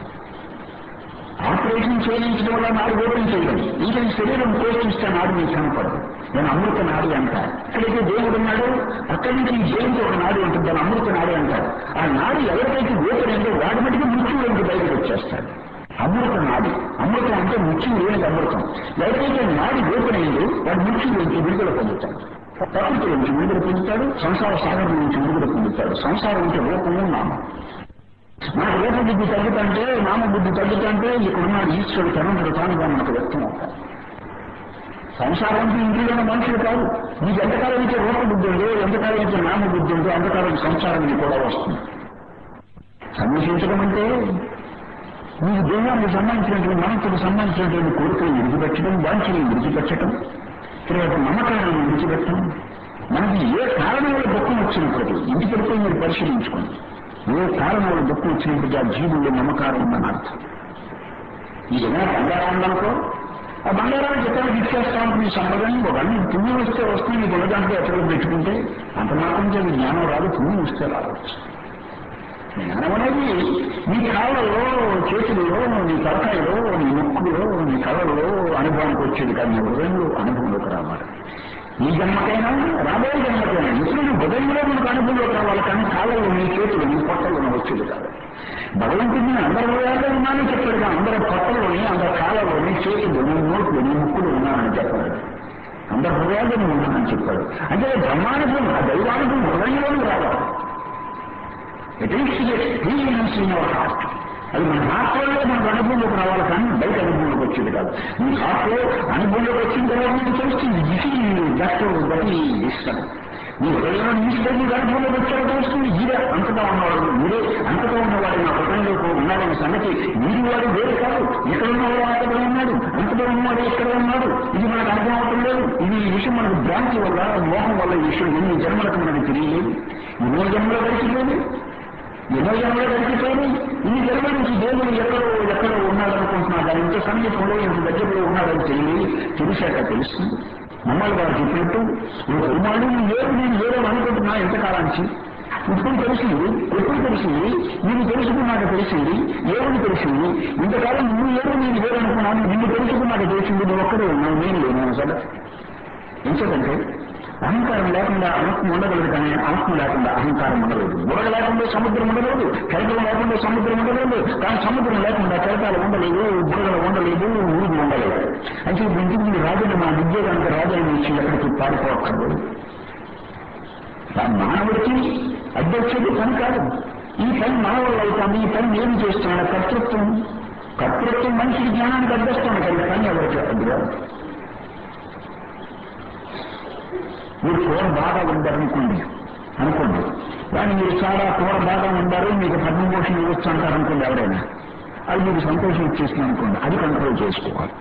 ఆపరేషన్ చేయించడం వల్ల నాడు ఓపెన్ చేయడం ఇంకా ఈ శరీరం పోషిస్తే నాడు మీకు కనపడదు నేను అమృత నాడు అంటారు ఎక్కడైతే దేవుడు ఉన్నాడో అక్కడి నుంచి ఈ దేవుడికి ఒక నాడు ఉంటుంది దాని అమృత నాడు అంటారు ఆ నాడు ఎవరికైతే ఓపెన్ అయిందో వాడి మటుకు మృత్యువులోకి బయటకు వచ్చేస్తాడు అమృత నాడి అమృతం అంటే మృత్యువు లేనిది అమృతం ఎవరికైతే నాడి ఓపెన్ అయిందో వాడు మృత్యువులోంచి విడుదల పొందుతాడు ప్రకృతి నుంచి విడుదల పొందుతాడు సంసార సాగరం నుంచి విడుదల పొందుతాడు సంసారం అంటే రూపము నామం మనకు రూపబుద్ధి తగ్గుతుంటే నామబుద్ధి తగ్గుతుంటే ఇక్కడున్నాడు ఈశ్వరుడు తనంతట తానుగా మనకు వ్యక్తం అవుతాడు సంసారానికి ఇంట్లో ఉన్న మనుషులు కాదు నీకు ఎంతకాలం అయితే రూపబుద్ధి ఉందో ఎంతకాలం అయితే నామబుద్ధి ఉందో అంతకాలం సంసారం నీకు కూడా వస్తుంది సన్యసించడం అంటే నీకు దేహానికి సంబంధించినటువంటి మనసుకు సంబంధించినటువంటి కోరికలు విడిచిపెట్టడం వాంఛలు విడిచిపెట్టడం తర్వాత నమ్మకాలను విడిచిపెట్టడం మనకి ఏ కారణం వల్ల దుఃఖం వచ్చినప్పటికీ ఇంటికి వెళ్ళిపోయి మీరు పరిశీలించుకోండి ఏ కారణం వల్ల దుఃఖం వచ్చినప్పటికీ ఆ జీవుల్లో నమ్మకారం ఉందని అర్థం ఈ ఏదైనా బంగారం ఉందనుకో ఆ బంగారానికి ఎక్కడ ఇచ్చేస్తాం మీ సంపదని ఒక అన్ని పుణ్యం వస్తే వస్తుంది నీకు ఉన్నదాంట్లో ఎక్కడ పెట్టుకుంటే అంత మాత్రం చేసి జ్ఞానం రాదు పుణ్యం వస్తే రావచ్చు జ్ఞానం అనేది నీ కాళ్ళలో చేతుల్లో నీ తలకాయలో నీ ముక్కులో నీ కళ్ళలో అనుభవానికి వచ్చేది కానీ నీ హృదయంలో అనుభవంలోకి రావాలి ఈ జన్మకైనా రాబోయే జన్మకైనా ఇప్పుడు నీ హృదయంలో మనకు అనుభవంలోకి రావాలి కానీ కాళ్ళలో నీ చేతులు నీ పొట్టలో వచ్చేది కాదు భగవంతుడిని అందరి హృదయాల్లో ఉన్నానని చెప్పాడు కానీ అందరి పొట్టలోని అందరి కాళ్ళలోని చేతులు నీ నోట్లు నీ ముక్కులు ఉన్నానని చెప్పాడు అందరి హృదయాల్లో ఉన్నానని చెప్పాడు అంటే బ్రహ్మానుభవం ఆ దైవానుభవం హృదయంలోకి రావాలి it is experience in our heart అది మన హార్ట్ వల్లే మనకు అనుభవంలోకి రావాలి కానీ బయట అనుభవంలోకి వచ్చేది కాదు మీ హార్ట్ లో అనుభవంలోకి వచ్చిన తర్వాత మీకు తెలుస్తుంది ఇది డాక్టర్ బట్టి ఇస్తాను మీ హృదయంలో తీసుకెళ్ళి మీకు అనుభవంలోకి వచ్చారో తెలుస్తుంది మీరే అంతటా ఉన్నవాడు మీరే అంతటా ఉన్నవాడు నా హృదయంలో ఉన్నాడనే సంగతి మీరు వాడు వేరు కాదు ఇక్కడ ఉన్నవాడు అక్కడ ఉన్నాడు అంతటా ఉన్నవాడు ఇక్కడ ఉన్నాడు ఇది మనకు అర్థం అవటం లేదు ఇది ఈ విషయం మనకు భ్రాంతి వల్ల మోహం వల్ల ఈ విషయం ఎన్ని జన్మలకు మనకు తెలియలేదు ఎన్నో జన్మలో కలిసిలేదు ఎన్నో జన్మలో కలిసిపోయి ఇన్ని జన్మ నుంచి దేవుడు ఎక్కడో ఎక్కడో ఉన్నాడనుకుంటున్నా దాని ఇంత సమీపంలో ఇంత దగ్గరలో ఉన్నాడని తెలియదు తెలిసాక తెలుస్తుంది మమ్మల్ని వారు చెప్పినట్టు నువ్వు పెరుమాడు నువ్వు వేరు నేను వేరే అనుకుంటున్నా ఎంతకాలానికి ఇప్పుడు తెలిసింది ఎప్పుడు తెలిసింది నీకు తెలుసుకున్నాక తెలిసింది ఏమని తెలిసింది ఇంతకాలం నువ్వు ఏదో నేను వేరు అనుకున్నాను నిన్ను తెలుసుకున్నాక తెలిసింది నువ్వు ఒక్కడే ఉన్నావు నేను లేను అసలు ఎందుకంటే అహంకారం లేకుండా ఆత్మ ఉండగలదు కానీ ఆత్మ లేకుండా అహంకారం ఉండలేదు బుడగ లేకుండా సముద్రం ఉండలేదు కెరటం లేకుండా సముద్రం ఉండలేదు కానీ సముద్రం లేకుండా కెరటాలు ఉండలేదు బుడగలు ఉండలేదు ఊరు ఉండలేదు అయితే ఇప్పుడు ఇంటికి మీరు రాజుని మా ఉద్యోగానికి రాజాన్ని ఇచ్చి ఎక్కడికి పారిపోక్కర్లేదు మానవుడికి అధ్యక్షుడు పని కాదు ఈ పని మానవులు అవుతాము ఈ పని ఏం చేస్తున్నాడు కర్తృత్వం కర్తృత్వం మనిషికి జ్ఞానానికి అడ్డొస్తాను కానీ పని ఎవరికి అడ్డు కాదు మీరు కూర బాగా ఉండారనుకోండి అనుకోండి కానీ మీరు చాలా కూర బాగా ఉండారు మీకు పద్మభూషణ ఇవ్వచ్చు అంటారు అనుకోండి ఎవరైనా అది మీకు సంతోషం ఇచ్చేస్తుంది అనుకోండి అది కంట్రోల్ చేసుకోవాలి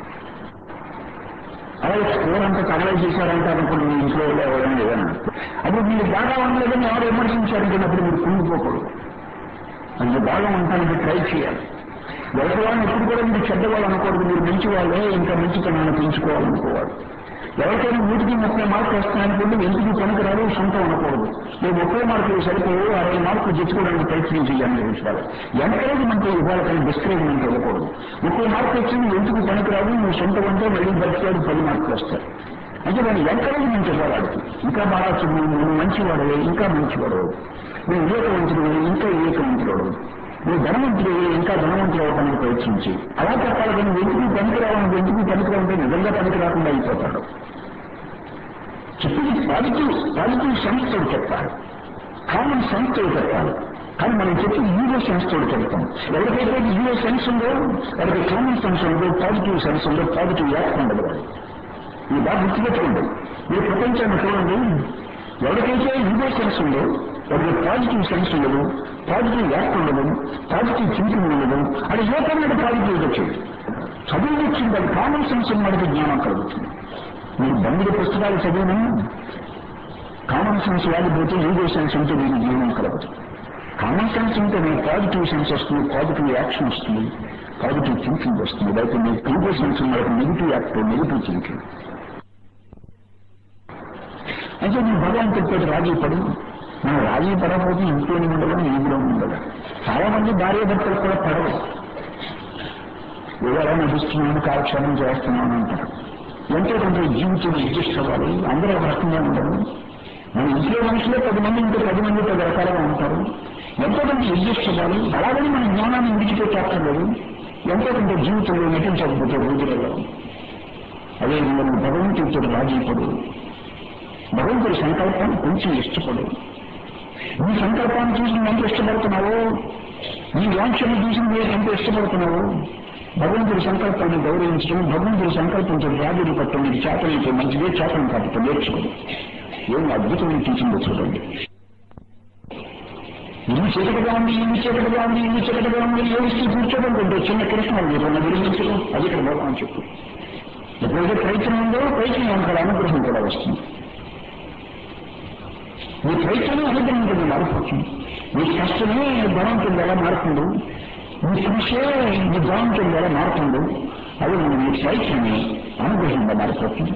అలాగే కూర అంతా కవలే చేశారంటారు అనుకోండి మీ ఇంట్లో ఎవరైనా ఏదైనా అప్పుడు మీరు బాగా ఉండలేదని ఎవరు విమర్శించారంటే అప్పుడు మీరు కుంగిపోకూడదు అందుకు బాగా ఉండడానికి ట్రై చేయాలి వ్యవసాయాన్ని ఎప్పుడు కూడా మీరు చెడ్డవాళ్ళు అనుకోవద్దు మీరు మంచి వాళ్ళే ఇంకా మంచితనాన్ని పెంచుకోవాలనుకోవాలి ఎవరికైనా నూటికి ముప్పై మార్కులు వస్తాయనుకోండి ఎందుకు పనికిరాదు సొంతం అనకూడదు నేను ముప్పై మార్కులు సరిపోవు అరవై మార్కులు తెచ్చుకోవడానికి ప్రయత్నం చేయాలని విషయాలు ఎంకరేజ్ మనకి ఇవ్వాలి కానీ డిస్కరేజ్మెంట్ ఇవ్వకూడదు ముప్పై మార్కులు వచ్చింది ఎందుకు పనికిరాదు నువ్వు సొంతం అంటే మళ్ళీ బతికాడు పది మార్కులు వస్తాయి అంటే దాన్ని ఎంకరేజ్మెంట్ ఇవ్వాలి వాడికి ఇంకా బాగా చదువు నువ్వు మంచివాడవే ఇంకా మంచివాడవు నువ్వు వివేకవంతుడు ఇంకా వివేకవంతుడు నువ్వు ధనవంతుడు ఇంకా ధనవంతుడు అవడానికి ప్రయత్నించి అలా చెప్పాలి కానీ ఎందుకు పనికిరావని ఎందుకు పనికిరావంటే నిజంగా పనికి రాకుండా అయిపోతాడు చెప్పింది పాజిటివ్ పాజిటివ్ సెన్స్ తోడు చెప్పాలి కామన్ సెన్స్ తోడు చెప్పాలి కానీ మనం చెప్పి యూరో సెన్స్ తోడు చెప్తాం ఎవరికైతే యూరో సెన్స్ ఉందో వాడికి కామన్ సెన్స్ ఉందో పాజిటివ్ సెన్స్ ఉందో పాజిటివ్ యాక్ట్ ఉండదు వాడు ఇది బాగా గుర్తుపెట్టుకోండి మీరు ప్రపంచాన్ని చూడండి ఎవరికైతే యూరో సెన్స్ ఉందో వాడికి పాజిటివ్ సెన్స్ ఉండదు పాజిటివ్ యాక్ట్ ఉండదు పాజిటివ్ థింకింగ్ ఉండదు అది ఏ పని పాజిటివ్ వచ్చింది చదువు వచ్చింది అది కామన్ సెన్స్ ఉన్నవాడికి జ్ఞానం కలుగుతుంది మీరు బంధుల పుస్తకాలు చదివినా కామన్ సెన్స్ వాడిపోతే ఈగో సెన్స్ ఉంటే మీకు జ్ఞానం కలుగుతుంది కామన్ సెన్స్ ఉంటే మీకు పాజిటివ్ సెన్స్ వస్తుంది పాజిటివ్ యాక్షన్ వస్తుంది పాజిటివ్ థింకింగ్ వస్తుంది అయితే మీకు ఈగో సెన్స్ ఉన్నవాడికి నెగిటివ్ యాక్ట్ నెగిటివ్ థింకింగ్ అయితే మీరు భగవంతుడితో రాజీ పడి మనం రాజీ పడకపోతే ఇంట్లోని ఉండదు ఇంట్లో ఉండదు చాలా మంది భార్య భర్తలు కూడా పడవు ఏదో నటిస్తున్నాను కాలక్షేమం చేస్తున్నాను అంటారు ఎంతో కొంత జీవితం అడ్జస్ట్ అవ్వాలి అందరూ ఒక రకంగా ఉండరు మన ఇంట్లో మనుషులే పది మంది ఉంటే పది మంది పది రకాలుగా ఉంటారు ఎంతో కొంత అడ్జస్ట్ అవ్వాలి అలాగని మన జ్ఞానాన్ని విడిచిపెట్టక్కర్లేదు ఎంతో కొంత జీవితంలో నటించకపోతే రోజులలో అదే మనం భగవంతుడితో రాజీపడు భగవంతుడి సంకల్పాన్ని కొంచెం ఇష్టపడు నీ సంకల్పాన్ని చూసి నువ్వు ఎంత ఇష్టపడుతున్నావో నీ వాంఛను చూసి నువ్వు ఎంత ఇష్టపడుతున్నావో భగవంతుడి సంకల్పాన్ని గౌరవించడం భగవంతుడి సంకల్పంతో రాజుని పట్టడం నీకు చేతనైతే మంచిదే చేతనం కాకపోతే నేర్చుకోదు ఏం అద్భుతమైన టీచింగ్ చూడండి ఇల్లు చీకటిగా ఉంది ఇల్లు చీకటిగా ఉంది ఇల్లు చీకటిగా ఉంది ఏడిస్తూ కూర్చోవడం కొంటే చిన్న కృష్ణ మీరు విడిపించడం అది ఇక్కడ భగవాన్ చెప్పు ఎప్పుడైతే ప్రయత్నం ఉందో ప్రయత్నం అంటారు అనుగ్రహం కూడా వస్తుంది మీ ప్రయత్నం అనుగ్రహం కింద మారిపోతుంది మీ కష్టమే ధనం కింద ఎలా మారుతుందో మీ కృషే మీ ధనం కింద ఎలా మారుతుందో అది మన మీ ప్రయత్నమే అనుగ్రహంగా మారిపోతుంది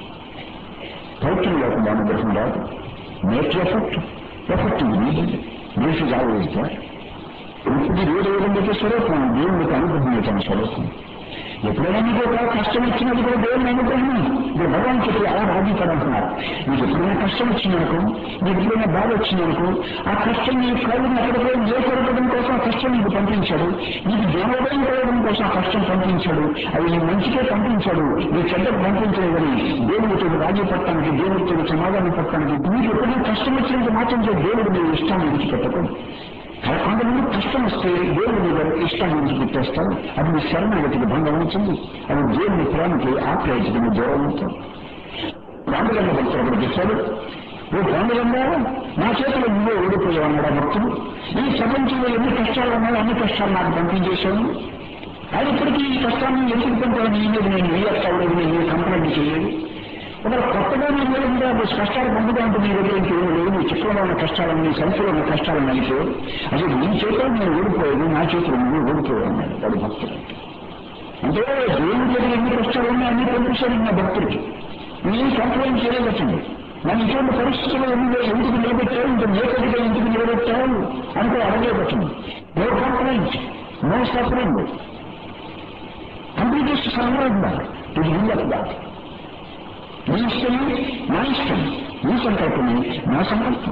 ప్రయత్నం లేకుండా అనుగ్రహం రాదు నేర్చు ఎఫెక్ట్ ఎఫెక్ట్ నీదండి దిస్ ఇస్ ఆల్వేస్ దేర్ ఇప్పుడు ఏ విధంగా స్వరూపం దేవుడికి అనుగ్రహం తన స్వరూపం ఎప్పుడైనా మీకు ఒక కష్టం వచ్చినది కూడా దేవుని అనుగ్రహం ఇప్పుడు భగవాన్ చెప్పి అలా బాధించాలంటున్నారు మీకు ఎప్పుడైనా కష్టం వచ్చిందనుకో మీకు ఎప్పుడైనా బాధ వచ్చిందనుకో ఆ కష్టం నీ కళ్ళని ఎక్కడికో ఏ కొరకడం కోసం ఆ కష్టం నీకు పంపించాడు నీకు జ్ఞానోదయం కలగడం కోసం ఆ కష్టం పంపించాడు అది నీ మంచికే పంపించాడు నీ చెడ్డకు పంపించలేదని దేవుడితో రాజీ పట్టడానికి దేవుడితో సమాధానం పట్టడానికి మీకు ఎప్పుడైనా కష్టం వచ్చినంత మాత్రం చేసి దేవుడు మీ ఇష్టాన్ని విడిచిపెట్టకూడదు అలా కొంతమంది కష్టం వస్తే దేవుడి మీద ఇష్టం నుంచి పెట్టేస్తారు అది మీ శరణాగతికి భంగం అవుతుంది అది దేవుని ప్రేమకి ఆప్యాయతకి దూరం అవుతాం పాండుగంగ భక్తుడు ఒకటి చెప్పాడు ఓ పాండుగంగ నా చేతిలో నువ్వే ఓడిపోయావు అన్నాడు ఆ భక్తుడు ఈ ప్రపంచంలో ఎన్ని కష్టాలు ఉన్నాయో అన్ని కష్టాలు నాకు పంపించేశాను అది ఇప్పటికీ ఈ కష్టాన్ని ఎందుకు పంపాను నీ మీద నేను రియాక్ట్ అవ్వలేదు నేను కంప్లైంట్ చేయలేదు ఒకవేళ కొత్తగా నీ మీద ఉంటే అది కష్టాలు పంపుతా ఉంటే నీ దగ్గర ఇంకేం లేదు నీ చిక్కులో ఉన్న కష్టాలను నీ సంఖ్యలో ఉన్న కష్టాలను అయితే అసలు నీ చేతిలో నేను ఓడిపోయాను నా చేతిలో నువ్వు ఓడిపోయావు అన్నాడు వాడు భక్తుడు అంటే దేవుని దగ్గర ఎన్ని కష్టాలు ఉన్నాయి అన్ని పంపించాడు నా భక్తుడికి నేను కంప్లైంట్ చేయలేదండి నన్ను ఇటువంటి పరిస్థితుల్లో ఎందుకు ఎందుకు నిలబెట్టావు ఇంత మేకటిగా ఎందుకు నిలబెట్టావు అనుకో అడగలేకపోతుంది no complaint no suffering complete సర్వైందా ఇది ఇల్లదా నీ ఇష్టమే నా ఇష్టం నీ సంకల్పమే నా సంకల్పం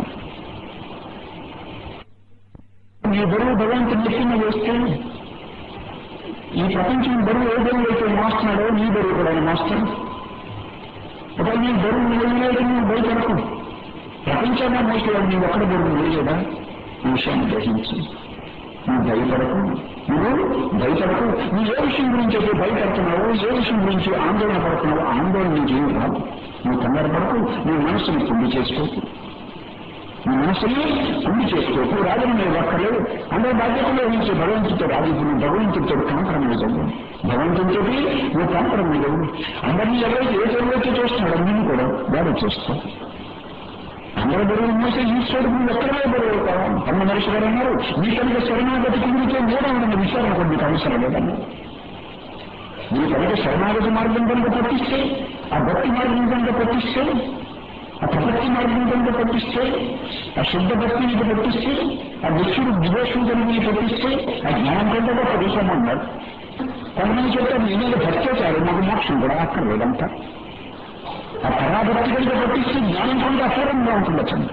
నీ బరువు భగవంతుని నెత్తిన వేస్తే ఈ ప్రపంచం బరువు ఏ బరువు అయితే మోస్తున్నాడో నీ బరువు కూడా ఆయన మోస్తాడు ఒక నీ బరువు వేయలేదు నువ్వు భయపడకు ప్రపంచాన్ని మోసేవాడు నీ ఒక్కడ బరువు వేయలేదా ఈ విషయాన్ని గ్రహించి నువ్వు భయపడకు నువ్వు భయపడకు నువ్వు ఏ విషయం గురించి అయితే భయపడుతున్నావో ఏ విషయం గురించి ఆందోళన పడుతున్నావో ఆందోళన నీకేం రాదు నువ్వు కంగారు పడకు నీ మనసుని పుండి చేసుకోకు నీ మనసుని పుండి చేసుకోకు రాజు నేను ఒక్కలేదు అందరి బాధ్యతలు వహించే భగవంతుడితో రాజు భగవంతుడితో కాంప్రమైజ్ అవ్వు భగవంతుడితో నువ్వు కాంప్రమైజ్ అవ్వు అందరినీ ఎవరైతే ఏ చదువుతో చూస్తున్నాడో నేను కూడా వాడు చూస్తావు అందరూ బరువులు మోసే ఈశ్వరుడు నువ్వు ఎక్కడే బరువు కావాలి అన్న మనిషి గారు అన్నారు నీ కనుక శరణాగతి కుదిరితే మూడవ ఉన్న విషయాలు కూడా నీకు అవసరం లేదన్నారు నీ కనుక శరణాగతి మార్గం కనుక పట్టిస్తే ఆ భక్తి మార్గం కనుక పట్టిస్తే ఆ ప్రపత్తి మార్గం కనుక పట్టిస్తే ఆ శుద్ధ భక్తి నీకు పట్టిస్తే ఆ విష్ణుడు వివేషం కనుక నీకు పట్టిస్తే ఆ జ్ఞానం కంటే గొప్ప విషయం అన్నారు కొంతమంది చెప్తారు నీ మీద భక్తే చాలు మాకు మోక్షం కూడా అక్కర్లేదంతా ఆ పరాభక్తి కనుక పట్టిస్తే జ్ఞానం కొంత అసూరంగా ఉంటుండొచ్చండి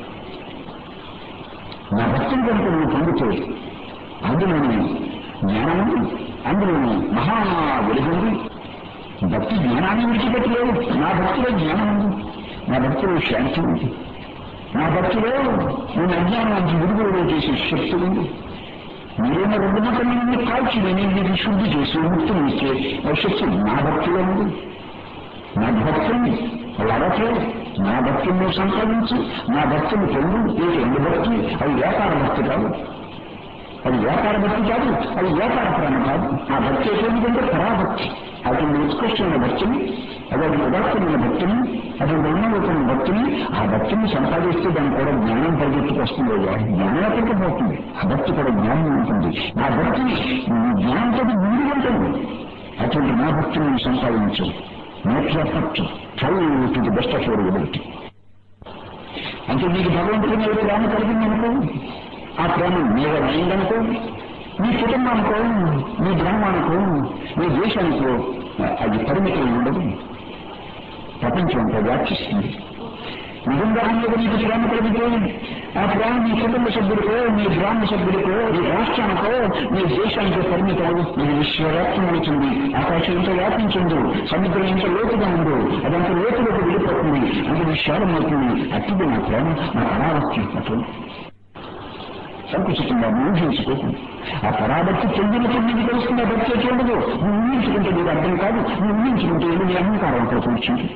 నా భక్తిని కనుక నువ్వు పొందితే అందులోని జ్ఞానము అందులోని మహా వెలుగుంది భక్తి జ్ఞానాన్ని విడిచిపెట్టలేదు నా భక్తిలో జ్ఞానం ఉంది నా భక్తిలో శాంతి ఉంది నా భక్తిలో నేను అజ్ఞానానికి విడుదల చేసే శక్తి ఉంది మీరేమో రెండు మతం నుండి కాల్చి నేను మీకు శుద్ధి చేసి ముక్తిని ఇచ్చే ఆ శక్తి నా భక్తిలో ఉంది నా భక్తుని లడకే నా భక్తిని నువ్వు సంపాదించి నా భక్తిని పొందు ఈ రెండు భక్తి అది వ్యాపార భక్తి కాదు అది వ్యాపార భక్తి కాదు అది వ్యాపార ప్రేమ కాదు ఆ భక్తి ఎటువంటిదంటే పరాభక్తి అటువంటి ఉత్కృష్టమైన భక్తిని అటువంటి ఉదాత్తమైన భక్తిని అటువంటి ఉన్నతమైన భక్తిని ఆ భక్తిని సంపాదిస్తే దానికి కూడా జ్ఞానం పరిగెత్తుకొస్తుంది జ్ఞానం ఎక్కడికి పోతుంది ఆ భక్తి కూడా జ్ఞానం ఉంటుంది ఆ భక్తి జ్ఞానంతో ముందు ఉంటుంది అటువంటి నా భక్తిని నువ్వు సంపాదించు make effort try to the best of your ability అంటే నీకు భగవంతుడి మీద ప్రేమ కలిగిందనుకో ఆ ప్రేమ మీద అయిందనుకో నీ కుటుంబానికో నీ గ్రామానికో నీ దేశానికో అది పరిమితం ఉండదు ప్రపంచం అంతా వ్యాప్తిస్తుంది నిజంగా మీద నీకు ప్రేమ కలిగితే ఆ ప్రేమ నీ కుటుంబ సభ్యుడికో నీ గ్రామ సభ్యుడికో నీ రాష్ట్రానికో నీ దేశానికో పరిమితం ఇది విశ్వవ్యాప్తం అవుతుంది ఆకాశం ఎంత వ్యాపించిందో సముద్రం ఎంత లోతుగా ఉందో అదంత లోతులోకి వెళ్ళిపోతుంది అది విశాలమవుతుంది అట్టిది నా ప్రేమ నా అనావస్థ అటువంటి సంకుచితంగా ఊహించుకోకుండా ఆ పరాభక్తి చెందినప్పుడు నీకు తెలుస్తుంది ఆ భక్తి ఎట్లా ఉండదు నువ్వు ఊహించుకుంటే నీకు అర్థం కాదు నువ్వు ఊహించుకుంటే ఏమి నీ అహంకారం అక్కడ కూర్చుంది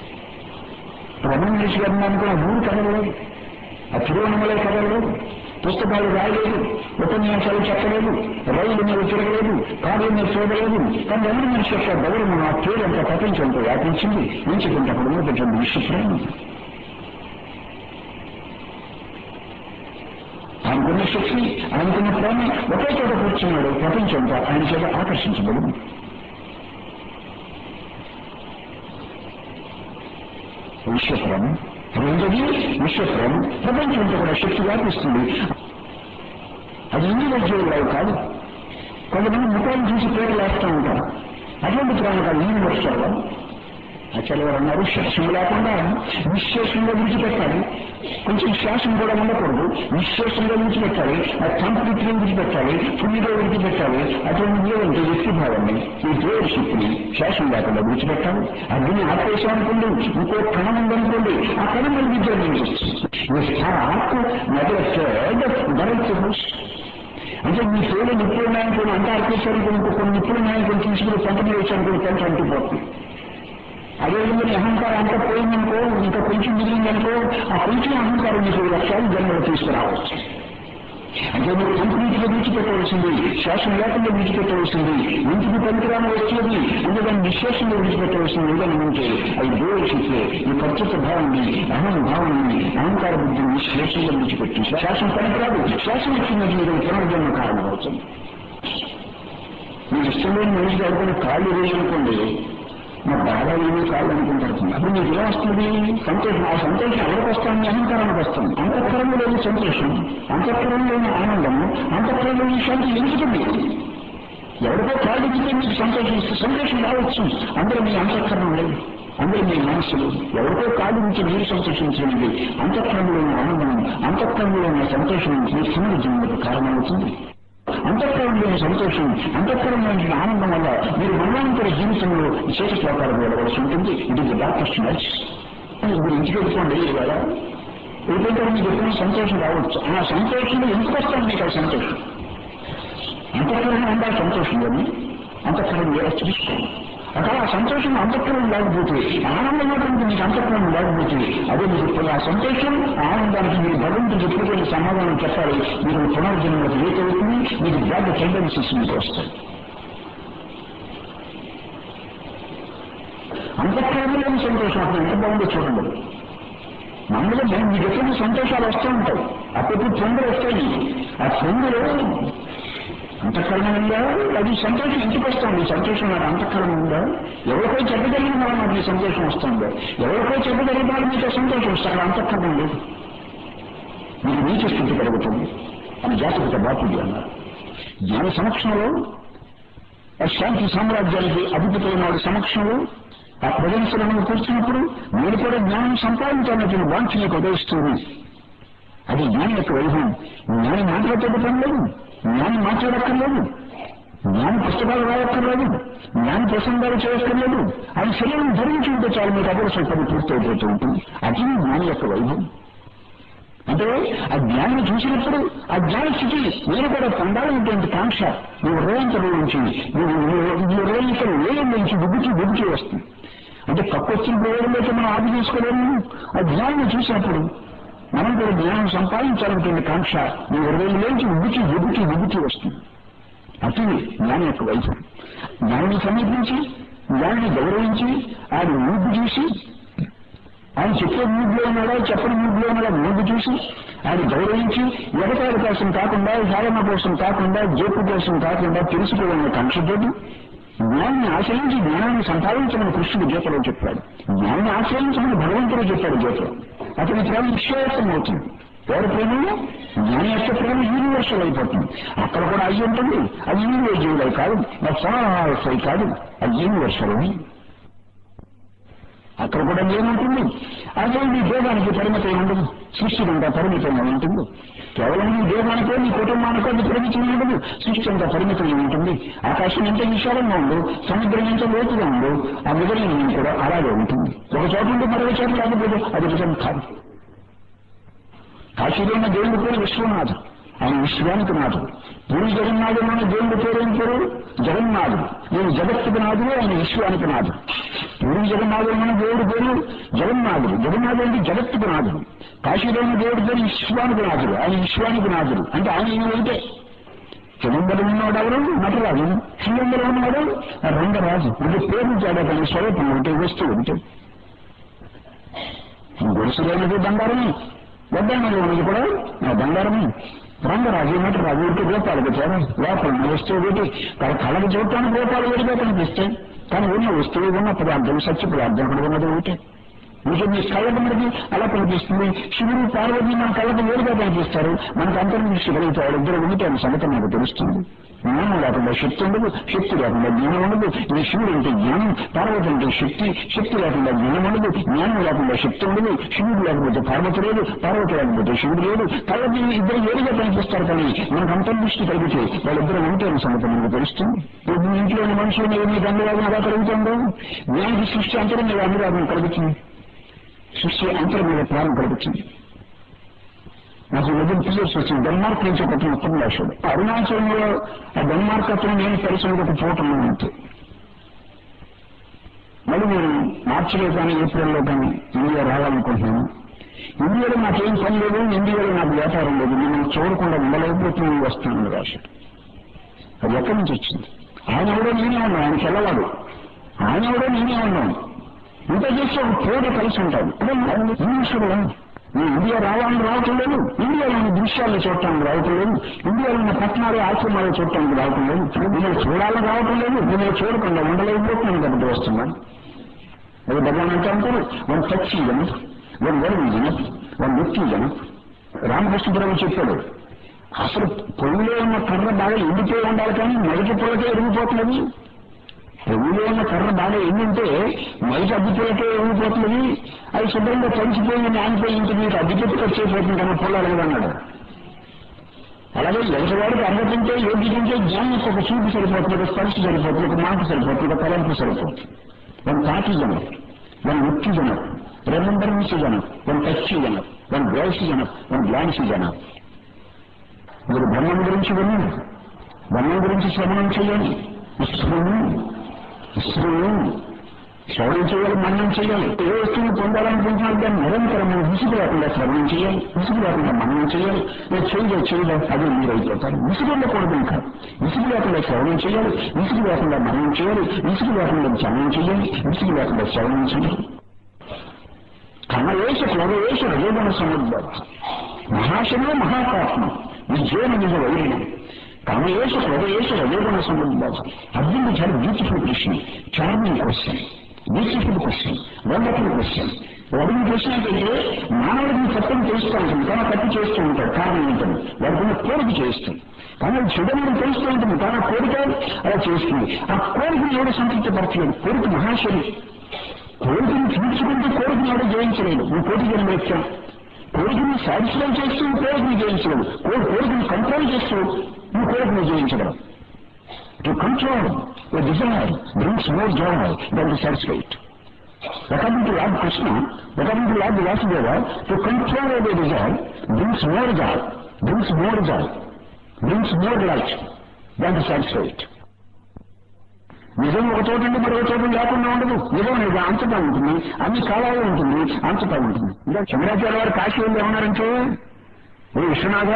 రమణ గారు అనుకున్న ఊరు కదలలేదు ఆ తిరువన్నమలై కదలలేదు పుస్తకాలు రాయలేదు ఉపన్యాసాలు చెప్పలేదు రైలు మీద తిరగలేదు కార్ల మీద చూడలేదు కానీ ఎవరి మనిషి యొక్క గౌరవం ఆ పేరు అంత ప్రపంచంతో వ్యాపించింది ఎంచుకుంటే అక్కడ ఉన్నటువంటి విశ్వప్రేమ ఆయనకున్న శక్తి ఆయనకున్న ప్రేమ ఒకే చోట కూర్చున్నాడు ప్రపంచంతో ఆయన చేత ఆకర్షించబడింది విశ్వప్రేమ రెండోది విశ్వప్రేమ ప్రపంచంతో కూడా శక్తి వ్యాపిస్తుంది అది ఇండివిజువల్ లైవ్ కాదు కొంతమంది ముఖాన్ని చూసి పేర్లు వేస్తూ ఉంటారు అటువంటి ప్రేమ కాదు యూనివర్సల్ అసలు వారు అన్నారు శ్వాసం లేకుండా నిశ్శేషంగా విడిచిపెట్టాలి కొంచెం శ్వాసం కూడా ఉండకూడదు నిశ్శేషంగా విడిచిపెట్టాలి అది కంప్లీట్ గా విడిచిపెట్టాలి ఫుల్గా విడిచిపెట్టాలి అటువంటి లేదంటే వ్యక్తి భావాన్ని ఈ దేవుడి శక్తిని శ్వాసం లేకుండా విడిచిపెట్టాలి అగ్ని ఆపేశాం అనుకోండి ఇంకో కణం ఉందనుకోండి ఆ కణం మనకి విద్యార్థి హార్ట్ నెగ్లెక్టెడ్ డైరెక్ట్ అంటే మీ పేరు నిప్పులు ఉన్నాయనుకోండి అంత ఆర్కేశారు ఇంకో కొన్ని నిప్పులు ఉన్నాయనుకోండి తీసుకుని పంపిణీ వేసానుకోండి కొంచెం అంటిపోతుంది అదేవిధంగా నీ అహంకారం అంతా పోయిందనుకో ఇంకా కొంచెం మిగిలిందనుకో ఆ కొంచెం అహంకారం మీకు లక్ష్యాలు జన్మలో తీసుకురావచ్చు అంటే మీరు కంప్లీట్ గా విడిచిపెట్టవలసింది శ్వాసం లేకుండా విడిచిపెట్టవలసింది ఇంటికి పనికిరాని వచ్చేది అంటే దాన్ని నిశ్శేషంగా విడిచిపెట్టవలసింది ఏదైనా ఉంటే అది దూరశిస్తే ఈ ప్రత్యేక భావాన్ని అహం భావాన్ని అహంకార బుద్ధిని నిశ్శేషంగా విడిచిపెట్టి శ్వాసం పనికిరాదు శ్వాసం వచ్చినది మీరు పునర్జన్మ కారణం అవుతుంది మీకు ఇష్టం లేని మనిషికి ఎవరికైనా కాళ్ళు వేయాలనుకోండి మా బాగా ఏమీ కాళ్ళు అనుకుంటారు అప్పుడు మీకు ఎలా వస్తుంది సంతోషం ఆ సంతోషం ఎవరికి వస్తుంది అహంకారానికి వస్తుంది అంతఃకరంలో లేని సంతోషం అంతఃకరంలో లేని ఆనందము అంతఃకరంలో లేని శాంతి ఎందుకుంది ఎవరికో కాళ్ళు ఇస్తే మీకు సంతోషం ఇస్తే సంతోషం రావచ్చు అందరూ మీ అంతఃకరణం లేదు అందరూ మీ మనస్సులు ఎవరికో కాళ్ళు నుంచి మీరు సంతోషించండి అంతఃకరంలోని ఆనందం అంతఃకరంలోని సంతోషం మీ పునరుజన్మకు కారణమవుతుంది అంతఃకరంలోని సంతోషం అంతఃకరంలోని ఆనందం వల్ల మీరు మరణాంతర జీవితంలో విశేష శ్లోకాలు వెళ్ళవలసి ఉంటుంది ఇది డాక్టర్ నర్స్ మీరు ఇంటికి వెళ్ళిపోండి ఇవాళ వెళ్ళిపోతే మీకు ఎప్పుడైనా సంతోషం రావచ్చు ఆ సంతోషంలో ఎందుకు వస్తాను మీకు ఆ సంతోషం అంతఃకరణ ఉందా సంతోషం కానీ అంతఃకరణ వేరే చూసుకోండి అక్కడ ఆ సంతోషం అంతఃకరణ లేకపోతే ఆనందం మాత్రం మీకు అంతఃకరణ లేకపోతే అదే మీకు ఇప్పుడు ఆ సంతోషం ఆ ఆనందానికి మీరు భగవంతుడు చెప్పేటువంటి సమాధానం చెప్పాలి మీరు పునర్జన్మలకు ఏకవుతుంది మీకు బ్యాడ్ టెండెన్సీస్ మీకు వస్తాయి అంతఃకరణలోని సంతోషం అప్పుడు ఎంత బాగుందో చూడండి మనలో మేము మీకు ఎటువంటి సంతోషాలు వస్తూ ఉంటాయి అప్పుడు పొంగులు వస్తాయి ఆ పొంగులు అంతఃకరణ ఉందా అది సంతోషం ఇంటికి వస్తుంది సంతోషం నాకు అంతఃకరణ ఉందా ఎవరికో చెడ్డ జరిగిన వల్ల నాకు ఈ సంతోషం వస్తుందో ఎవరికో చెడ్డ జరిగిన వాళ్ళు మీతో సంతోషం వస్తుంది అక్కడ అంతఃకరణ లేదు మీకు నీచ స్థితి కలుగుతుంది అని జాతకత బాపుడి అన్నారు జ్ఞాన సమక్షంలో ఆ శాంతి సామ్రాజ్యానికి అధిపతైన వాడి సమక్షంలో ఆ ప్రజెన్స్లను కూర్చున్నప్పుడు మీరు కూడా జ్ఞానం సంపాదించాలన్నటువంటి వాంఛ నీకు ఉదయిస్తుంది అది జ్ఞానం యొక్క వైభవం జ్ఞానం మాట్లాడే పని లేదు జ్ఞానం మాట్లాడక్కర్లేదు జ్ఞానం పుస్తకాలు రాయక్కర్లేదు జ్ఞాన ప్రసంగాలు చేయక్కర్లేదు అది శరీరం ధరించి ఉంటే చాలు మీకు అదృష్టం పని పూర్తయిపోతూ ఉంటుంది అది జ్ఞానం యొక్క వైభవం అంటే ఆ జ్ఞానం చూసినప్పుడు ఆ జ్ఞాన స్థితి నేను కూడా పొందాలనేటువంటి కాంక్ష నీ హృదయంతలో నుంచి నీ హృదయంతలో వేయం నుంచి దిగుచి దిగుచి వస్తుంది అంటే కప్పు వచ్చినప్పుడు వేయడంలోకి మనం ఆది తీసుకోలేము ఆ జ్ఞానం చూసినప్పుడు మనం కూడా జ్ఞానం సంపాదించాలనేటువంటి కాంక్ష నీ హృదయంలోంచి ఉబ్బుచి ఉబ్బుచి ఉబ్బుచి వస్తుంది అతి జ్ఞానం యొక్క వైద్యం జ్ఞానాన్ని సమీపించి జ్ఞానాన్ని గౌరవించి ఆయన ఊపి చూసి ఆయన చెప్పే మూడ్లో ఉన్నాడా చెప్పని మూడ్లో ఉన్నాడా మూడు చూసి ఆయన గౌరవించి ఎగతాడు కోసం కాకుండా సాధన కోసం కాకుండా జోపు కోసం కాకుండా తెలుసుకోవాలన్న కాంక్షతోటి జ్ఞానాన్ని ఆశ్రయించి జ్ఞానాన్ని సంపాదించమని కృష్ణుడు గీతలో చెప్పాడు జ్ఞానాన్ని ఆశ్రయించమని భగవంతుడు చెప్పాడు గీతలో అతని ప్రేమ విశ్వాసం అవుతుంది ఎవరి ప్రేమ జ్ఞాని యొక్క ప్రేమ యూనివర్సల్ అయిపోతుంది అక్కడ కూడా అయ్యి ఉంటుంది అది యూనివర్జువల్ అయి కాదు అది కాదు అది యూనివర్సల్ అని అక్కడ కూడా ఏముంటుంది అదే నీ దేహానికి పరిమితం ఉండదు సృష్టి అంతా పరిమితంగా ఉంటుంది కేవలం నీ దేహానికో నీ కుటుంబానికో అది పరిమితం ఉండదు సృష్టి అంతా పరిమితంగా ఉంటుంది ఆకాశం ఎంత విశాలంగా ఉండు సముద్రం ఎంత లోతుగా ఉండు ఆ మిగిలిన కూడా అలాగే ఉంటుంది ఒక చోట ఉంటే మరొక చోట లేకపోతే అది నిజం కాదు కాశీలో ఉన్న దేవుడి పేరు విశ్వనాథుడు ఆయన విశ్వానికి నాథుడు పూరి జగన్నాథుడు దేవుడి పేరు ఏం పేరు జగన్నాథుడు నేను జగత్తుకు నాథుడు ఆయన విశ్వానికి నాథుడు పూరి జగన్నాథుడు మన దేవుడి పేరు జగన్నాథుడు జగన్నాథుడు అంటే జగత్తుకు నాథుడు కాశీలో ఉన్న దేవుడి పేరు విశ్వానికి నాథుడు ఆయన విశ్వానికి నాథుడు అంటే ఆయన ఈయన ఒకటే చిదంబరం ఉన్నవాడు ఎవరు నటరాజు శ్రీలంబరం ఉన్నవాడు రంగరాజు అంటే పేరు తేడా కానీ స్వరూపం ఒకటే వస్తువు ఒకటే గొలుసులైనది బంగారమే వడ్డానది ఉన్నది కూడా ఆ బంగారమే రంగరాజు నటరాజు ఒకటి రూపాయలకు చేర లోపల ఉన్న వస్తువు ఒకటి తన కళకు చూడటానికి రూపాయలు వేడిగా కనిపిస్తాయి కానీ ఉన్న వస్తువు ఉన్న పదార్థం సత్య పదార్థం కూడా ఉన్నది ఒకటి మీకు మీ కళ్ళకు మనకి అలా కనిపిస్తుంది శివుడు పార్వతి మన కళ్ళకు వేరుగా కనిపిస్తారు మనకు అంతర్దృష్టి కలిగితే ఇద్దరు ఉంటే అనే సంగతి మనకు తెలుస్తుంది జ్ఞానం లేకుండా శక్తి ఉండదు శక్తి లేకుండా జ్ఞానం ఉండదు ఇది శివుడు అంటే జ్ఞానం పార్వతి అంటే శక్తి శక్తి లేకుండా జ్ఞానం ఉండదు జ్ఞానం లేకుండా శక్తి ఉండదు శివుడు లేకపోతే పార్వతి లేదు పార్వతి లేకపోతే శివుడు లేదు కళ్ళకి ఇద్దరు వేరుగా కనిపిస్తారు కానీ మనకు అంతర్దృష్టి కలిగితే వాళ్ళిద్దరు ఉంటే అనే సంగతి మనకు తెలుస్తుంది ఇప్పుడు మీ ఇంట్లోని మనుషులు మీద మీకు అనురాగం ఎలా కలుగుతుందో జ్ఞానికి సృష్టి అంతరం మీద అనురాగం కలుగుతుంది సృష్టి అంతరం మీద ప్రాణం కలుగుతుంది నాకు మధ్య పిల్లర్స్ వచ్చింది డెన్మార్క్ నుంచి ఒక ఉత్తమ రాశాడు అరుణాచలంలో ఆ డెన్మార్క్ అతను నేను పరిశ్రమకు ఒక చోట అంతే మళ్ళీ నేను మార్చిలో కానీ ఏప్రిల్లో కానీ ఇండియా రావాలనుకుంటున్నాను ఇండియాలో నాకేం పని లేదు ఇండియాలో నాకు వ్యాపారం లేదు నేను చూడకుండా ఉండలేకపోతున్నాను వస్తున్నాను రాశాడు అది ఎక్కడి నుంచి వచ్చింది ఆయన ఎవడో నేనే ఉన్నాను ఆయన చెల్లవాడు ఆయన ఎవడో నేనే ఉన్నాను ఇంత చేస్తే ఒక పోట కలిసి ఉంటాడు ఇంగ్లీషుడు నేను ఇండియా రావాలని రావటం లేదు ఇండియాలోని దృశ్యాలను చూడటానికి రావటం లేదు ఇండియాలోని పట్టణాలు ఆశ్రమాలు చూడటానికి రావటం లేదు నేను చూడాలని రావటం లేదు నేను చూడకుండా ఉండలేకపోతున్నాను కాబట్టి వస్తున్నాను అది భగవాన్ అంటే అంటారు వన్ టచ్ జనం వన్ వరం జనం వన్ వ్యక్తి జనం రామకృష్ణపురం చెప్పాడు అసలు పొయ్యిలో ఉన్న కర్ర బాగా ఎండిపోయి ఉండాలి కానీ మొదటి పొలకే ఎరిగిపోతున్నది పొయ్యిలో ఉన్న కర్ర బాగా ఎండింటే మొదటి అగ్గిపులకే ఎరిగిపోతున్నది అది శుభ్రంగా తడిచిపోయి నానిపోయి ఇంటి మీకు అగ్గిపెట్టి వచ్చేపోతుంది కానీ పొలాలు అన్నాడు అలాగే ఎవరివాడికి అర్హతించే యోగ్యతించే జ్ఞానం ఒక చూపు సరిపోతుంది ఒక స్పర్శ సరిపోతుంది ఒక మాట సరిపోతుంది ఒక తలంపు సరిపోతుంది వన్ థాట్ జనం వన్ ముక్తి జనం రెమంబరెన్స్ జనం వన్ టచ్ జనం వన్ గ్రైస్ జనం వన్ గ్లాన్స్ జనం మీరు బ్రహ్మం గురించి విన్నారు బ్రహ్మం గురించి శ్రవణం చేయాలి ఇష్టము ఇష్టము శ్రవణం చేయాలి మన్నం చేయాలి ఏ వస్తువుని పొందాలనుకుంటున్నాను దాన్ని నిరంతరం మనం విసుగు లేకుండా శ్రవణం చేయాలి విసుగు లేకుండా మన్నం చేయాలి నేను చేయలే చేయలే అది మీరు అయిపోతారు విసుగు ఉండకూడదు ఇంకా విసుగు లేకుండా శ్రవణం చేయాలి విసుగు లేకుండా మన్నం చేయాలి విసుగు లేకుండా ధ్యానం చేయాలి విసుగు లేకుండా శ్రవణం చేయాలి కమయేష క్లవేష రజోగణ సముద్ర మహాశనో మహాపాత్మ విజయన నిజ వైరిణం కామయేష క్లవేష రజోగణ సముద్ర అర్జునుడు చాలా beautiful question charming question beautiful question wonderful question వాడిని క్వశ్చన్ ఏంటంటే మానవుడికి సత్యం తెలుస్తూ ఉంటుంది కానీ తప్పు చేస్తూ ఉంటాడు కారణం ఉంటుంది వాడికి కోరిక చేస్తుంది కానీ అది చెడమని తెలుస్తూ ఉంటుంది కానీ ఆ కోరిక అలా చేస్తుంది ఆ కోరికను ఎవడు సంతృప్తి పరచలేదు కోరిక మహాశరి కోరికను తీర్చుకుంటూ కోరికను ఎవడో జయించలేదు నువ్వు కోరిక జన్మేచ్చాం కోరికను సాటిస్ఫై చేస్తూ కోరికను జయించలేవు కోరికను కంట్రోల్ చేస్తూ నువ్వు కోరికను జయించగలవు to control the desire brings more joy than to satisfy it According to Lord Krishna, according to Lord Vasudeva, to control the desire brings more joy, brings more joy, brings more light than to satisfy it. నిజం ఒక చోట ఉండి మరొక చోట లేకుండా ఉండదు నిజం నిజం అంతటా ఉంటుంది అన్ని కాలాలు ఉంటుంది అంతటా ఉంటుంది ఇంకా చంద్రాచార్య వారు కాశీ వెళ్ళి ఏమన్నారంటే ఓ విశ్వనాథ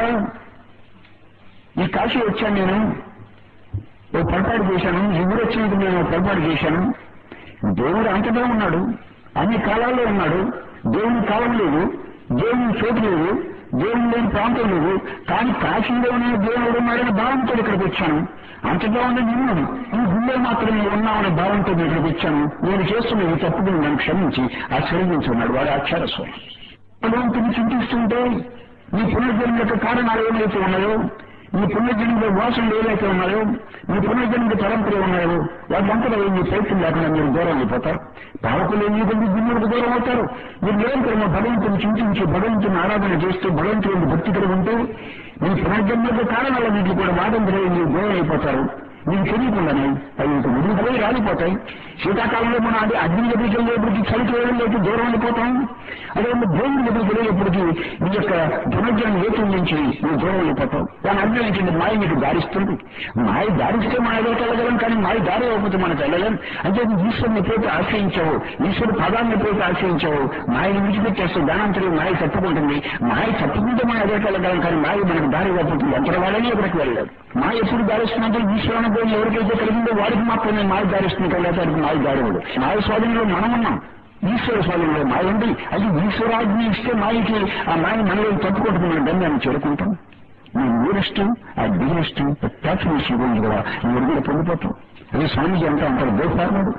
ఈ కాశీ వచ్చాను నేను ఓ పొరపాటు చేశాను ఈ ఊరు వచ్చినందుకు నేను ఓ పొరపాటు చేశాను దేవుడు అంతటా ఉన్నాడు అన్ని కాలాల్లో ఉన్నాడు దేవుని కాలం లేదు దేవుని చోటు లేదు దేవుని లేని ప్రాంతం లేదు కానీ కాశీలో ఉన్న దేవుడు ఉన్నాడని భావంతో ఇక్కడికి వచ్చాను అంతటా ఉన్న నిన్ను ఈ గుళ్ళో మాత్రమే ఉన్నామనే భావంతో నేను ఇక్కడికి వచ్చాను నేను చేస్తున్న ఈ తప్పుని నన్ను క్షమించి ఆశీర్వదించున్నాడు వాడు అక్షర స్వరం భగవంతుని చింతిస్తుంటే నీ పునర్జన్మ యొక్క కారణాలు ఏమైతే ఉన్నాయో నీ పునర్జన్మ వాసనలు ఏవైతే ఉన్నాయో నీ పునర్జన్మ పరంపర ఉన్నాయో వాళ్ళంతా మీ ప్రయత్నం లేకుండా మీరు దూరం అయిపోతారు పాలకులు ఎందుకంటే దిన్నులకు దూరం అవుతారు మీరు నిరంతరం భగవంతుని చింతించి భగవంతుని ఆరాధన చేస్తూ భగవంతుని భక్తి కలిగి ఉంటే మీ పునర్జన్మ యొక్క కారణాల వీటికి కూడా వాదంతులు మీరు దూరం అయిపోతారు మీకు తెలియకుండానే అవి ఇంక ముదిరిపోయి రాలిపోతాయి శీతాకాలంలో మనం అది అగ్ని దగ్గరికి వెళ్ళేప్పటికీ చలికి వెళ్ళలేక దూరం అయిపోతాం అదే భూమి దగ్గరికి వెళ్ళేప్పటికీ మీ యొక్క పునర్జన్మ హేతు నుంచి నువ్వు దూరం అయిపోతావు దాని అర్థం ఏంటంటే మాయ మీకు దారిస్తుంది మాయ దారిస్తే మన ఎదురు వెళ్ళగలం కానీ మాయ దారి అవ్వకపోతే మనకు వెళ్ళలేం అంటే నువ్వు ఈశ్వరుని ఎప్పుడైతే ఆశ్రయించావు ఈశ్వరు పదాన్ని ఎప్పుడైతే ఆశ్రయించావు మాయని విడిచిపెట్టేస్తే దానంతరం మాయ తప్పుకుంటుంది మాయ తప్పుకుంటే మనం ఎదురు వెళ్ళగలం కానీ మాయ మనకు దారి ఇవ్వకపోతుంది ఎంత వాళ్ళని ఎక్కడికి వెళ్ళలేదు మాయ ఎప్పుడు దారిస్తుందంటే ఈశ్వరుని పోయి ఎవరికైతే కలిగిందో వాడికి మాత్రమే మాయ దారిస్తుంది కదా వాడికి మాయ దారివుడు మాయ స్వాధీనంలో మనం ఉన్నాం ఈశ్వర స్వాధీనంలో మాయ ఉంది అది ఈశ్వరాజ్ఞ ఇస్తే మాయకి ఆ మాయ మనలో తప్పుకుంటుంది మనం గమ్యాన్ని చేరుకుంటాం నీ ఊరెస్ట్ ఆ డిగ్రెస్ట్ ప్యాచునేషన్ గురించి కూడా నువ్వు కూడా పొందిపోతావు అది స్వామీజీ అంతా అంటారు go forward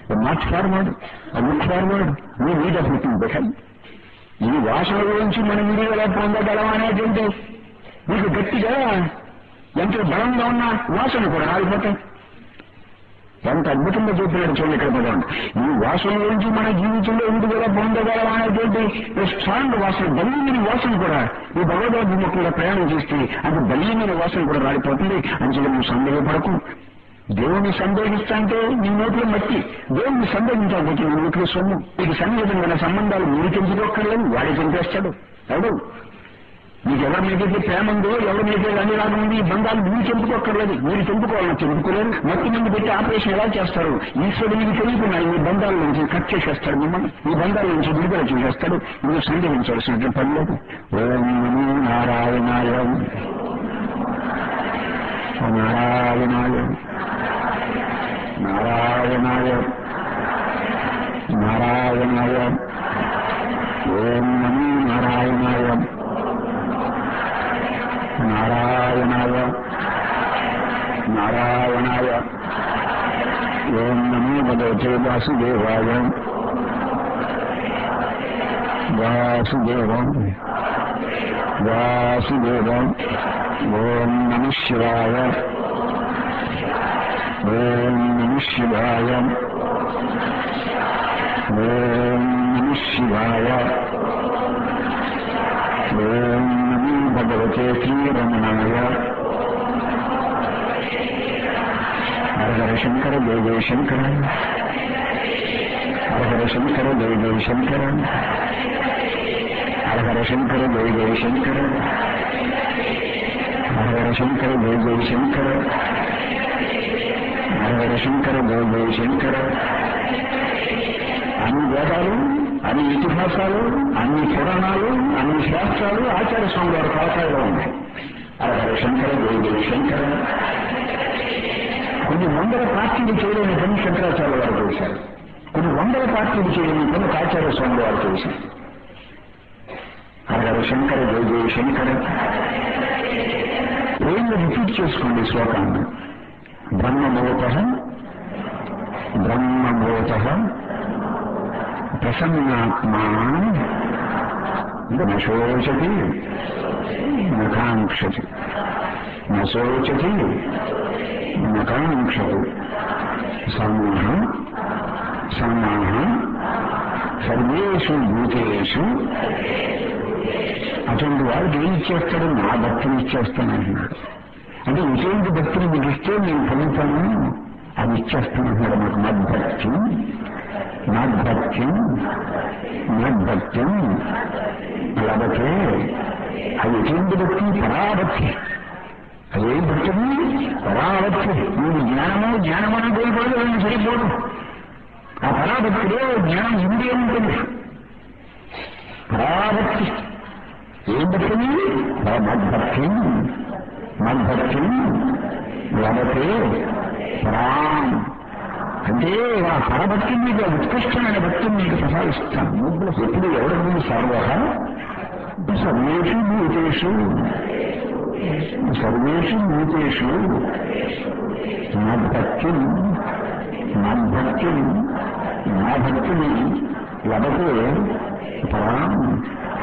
march forward look forward we need of looking behind ఈ వాసన గురించి మనం విడిగా పొందగలం అనేటువంటి మీకు గట్టిగా ఎంత బలంగా ఉన్న వాసన కూడా రాలిపోతాయి ఎంత అద్భుతంగా చెప్పినాడు చూడండి ఇక్కడ పదం ఈ వాసన గురించి మన జీవితంలో విడుదల పొందగలం అనేటువంటి స్ట్రాంగ్ వాసన బలీయమైన వాసన కూడా ఈ భగవద్గీతముఖంగా ప్రయాణం చేస్తే అది బలీయమైన వాసన కూడా రాలిపోతుంది అంచెలు నువ్వు సందేహపడకు దేవుని సందేహిస్తాంటే నీ నోట్లో మట్టి దేవుని సందేహించకపోతే నీ నోట్లో సొమ్ము నీకు సన్నిహితమైన సంబంధాలు మీరు పెంచుకోక్కర్లేదు వాడే చంపేస్తాడు ఎవడు మీకు ఎవరి మీదైతే ప్రేమ ఉందో ఎవరి మీద అనురాగం ఉంది ఈ బంధాలు మీరు చెంపుకోక్కర్లేదు మీరు చెంపుకోవాలని చెంపుకోలేరు మట్టి మంది పెట్టి ఆపరేషన్ ఎలా చేస్తారు ఈశ్వరుడు మీకు తెలియకున్నాయి మీ బంధాల నుంచి కట్ చేసేస్తాడు మిమ్మల్ని మీ బంధాల నుంచి విడుదల చేసేస్తాడు మీరు సందేహించవలసినటువంటి పని లేదు ఓం నమో నారాయణాయ నారాయణాయ నారాయణాయ నారాయణాయ ఓం నమో నారాయణాయ నారాయణాయ నారాయణాయ ఓం నమో భగవతే వాసుదేవాయ వాసుదేవం వాసుదేవం ఓం నమ శివాయ ఓం నమ శివాయ ఓం నమ శివాయ ఓం నమో భగవతే శ్రీరమణాయ హరహర శంకర జయ జయ శంకర హరహర శంకర జయ జయ శంకర హరహర శంకర జయ జయ శంకర హరహర శంకర జయ జయ శంకర హరహర శంకర జయ జయ శంకర అన్ని వేదాలు అన్ని ఇతిహాసాలు అన్ని పురాణాలు అన్ని శాస్త్రాలు ఆచార్య స్వామి వారి కళాశాలలో ఉన్నాయి హరహర శంకర జయ జయ శంకర కొన్ని వందల పార్టీలు చేయలేని పని శంకరాచార్య వారు చేశారు కొన్ని వందల పార్టీలు చేయలేని పని ఆచార్య స్వామి వారు చేశారు హరహర శంకర జయ జయ శంకర ఏం రిపీట్ చేసుకోండి ఈ శ్లోకాన్ని బ్రహ్మమూత బ్రహ్మమూత ప్రసన్నాత్మా నశోచతి నకాంక్షతి నశోచతి నకాంక్షతి సమాహ సమాహ సర్వేషు భూతేషు అటువంటి వాడికి ఏం ఇచ్చేస్తాడు నా భక్తిని ఇచ్చేస్తానంటున్నాడు అంటే ఇటువంటి భక్తిని మీకు ఇస్తే నేను పొందుతాను అది ఇచ్చేస్తానంటున్నాడు నాకు మద్భక్తి మద్భక్తి మద్భక్తి లభతే అది ఎటువంటి భక్తి పరాభక్తి అదేం భక్తిని పరాభక్తి నేను జ్ఞానము జ్ఞానమని కోల్పోదు నేను సరిపోదు ఆ పరాభక్తిలో జ్ఞానం ఇండియా ఉంటుంది పరాభక్తి ఏం భక్తిని మద్భక్తి మద్భక్తి లభతే పరాం అంటే ఆ పరభక్తి మీకు ఉత్కృష్టమైన భక్తిని మీకు ప్రసాదిస్తాను ముగ్గులు ఎప్పుడు ఎవరి సర్వ సర్వేషు భూతేషు సర్వేషు భూతేషు మద్భక్తి మద్భక్తి నా భక్తిని లభతే పరాం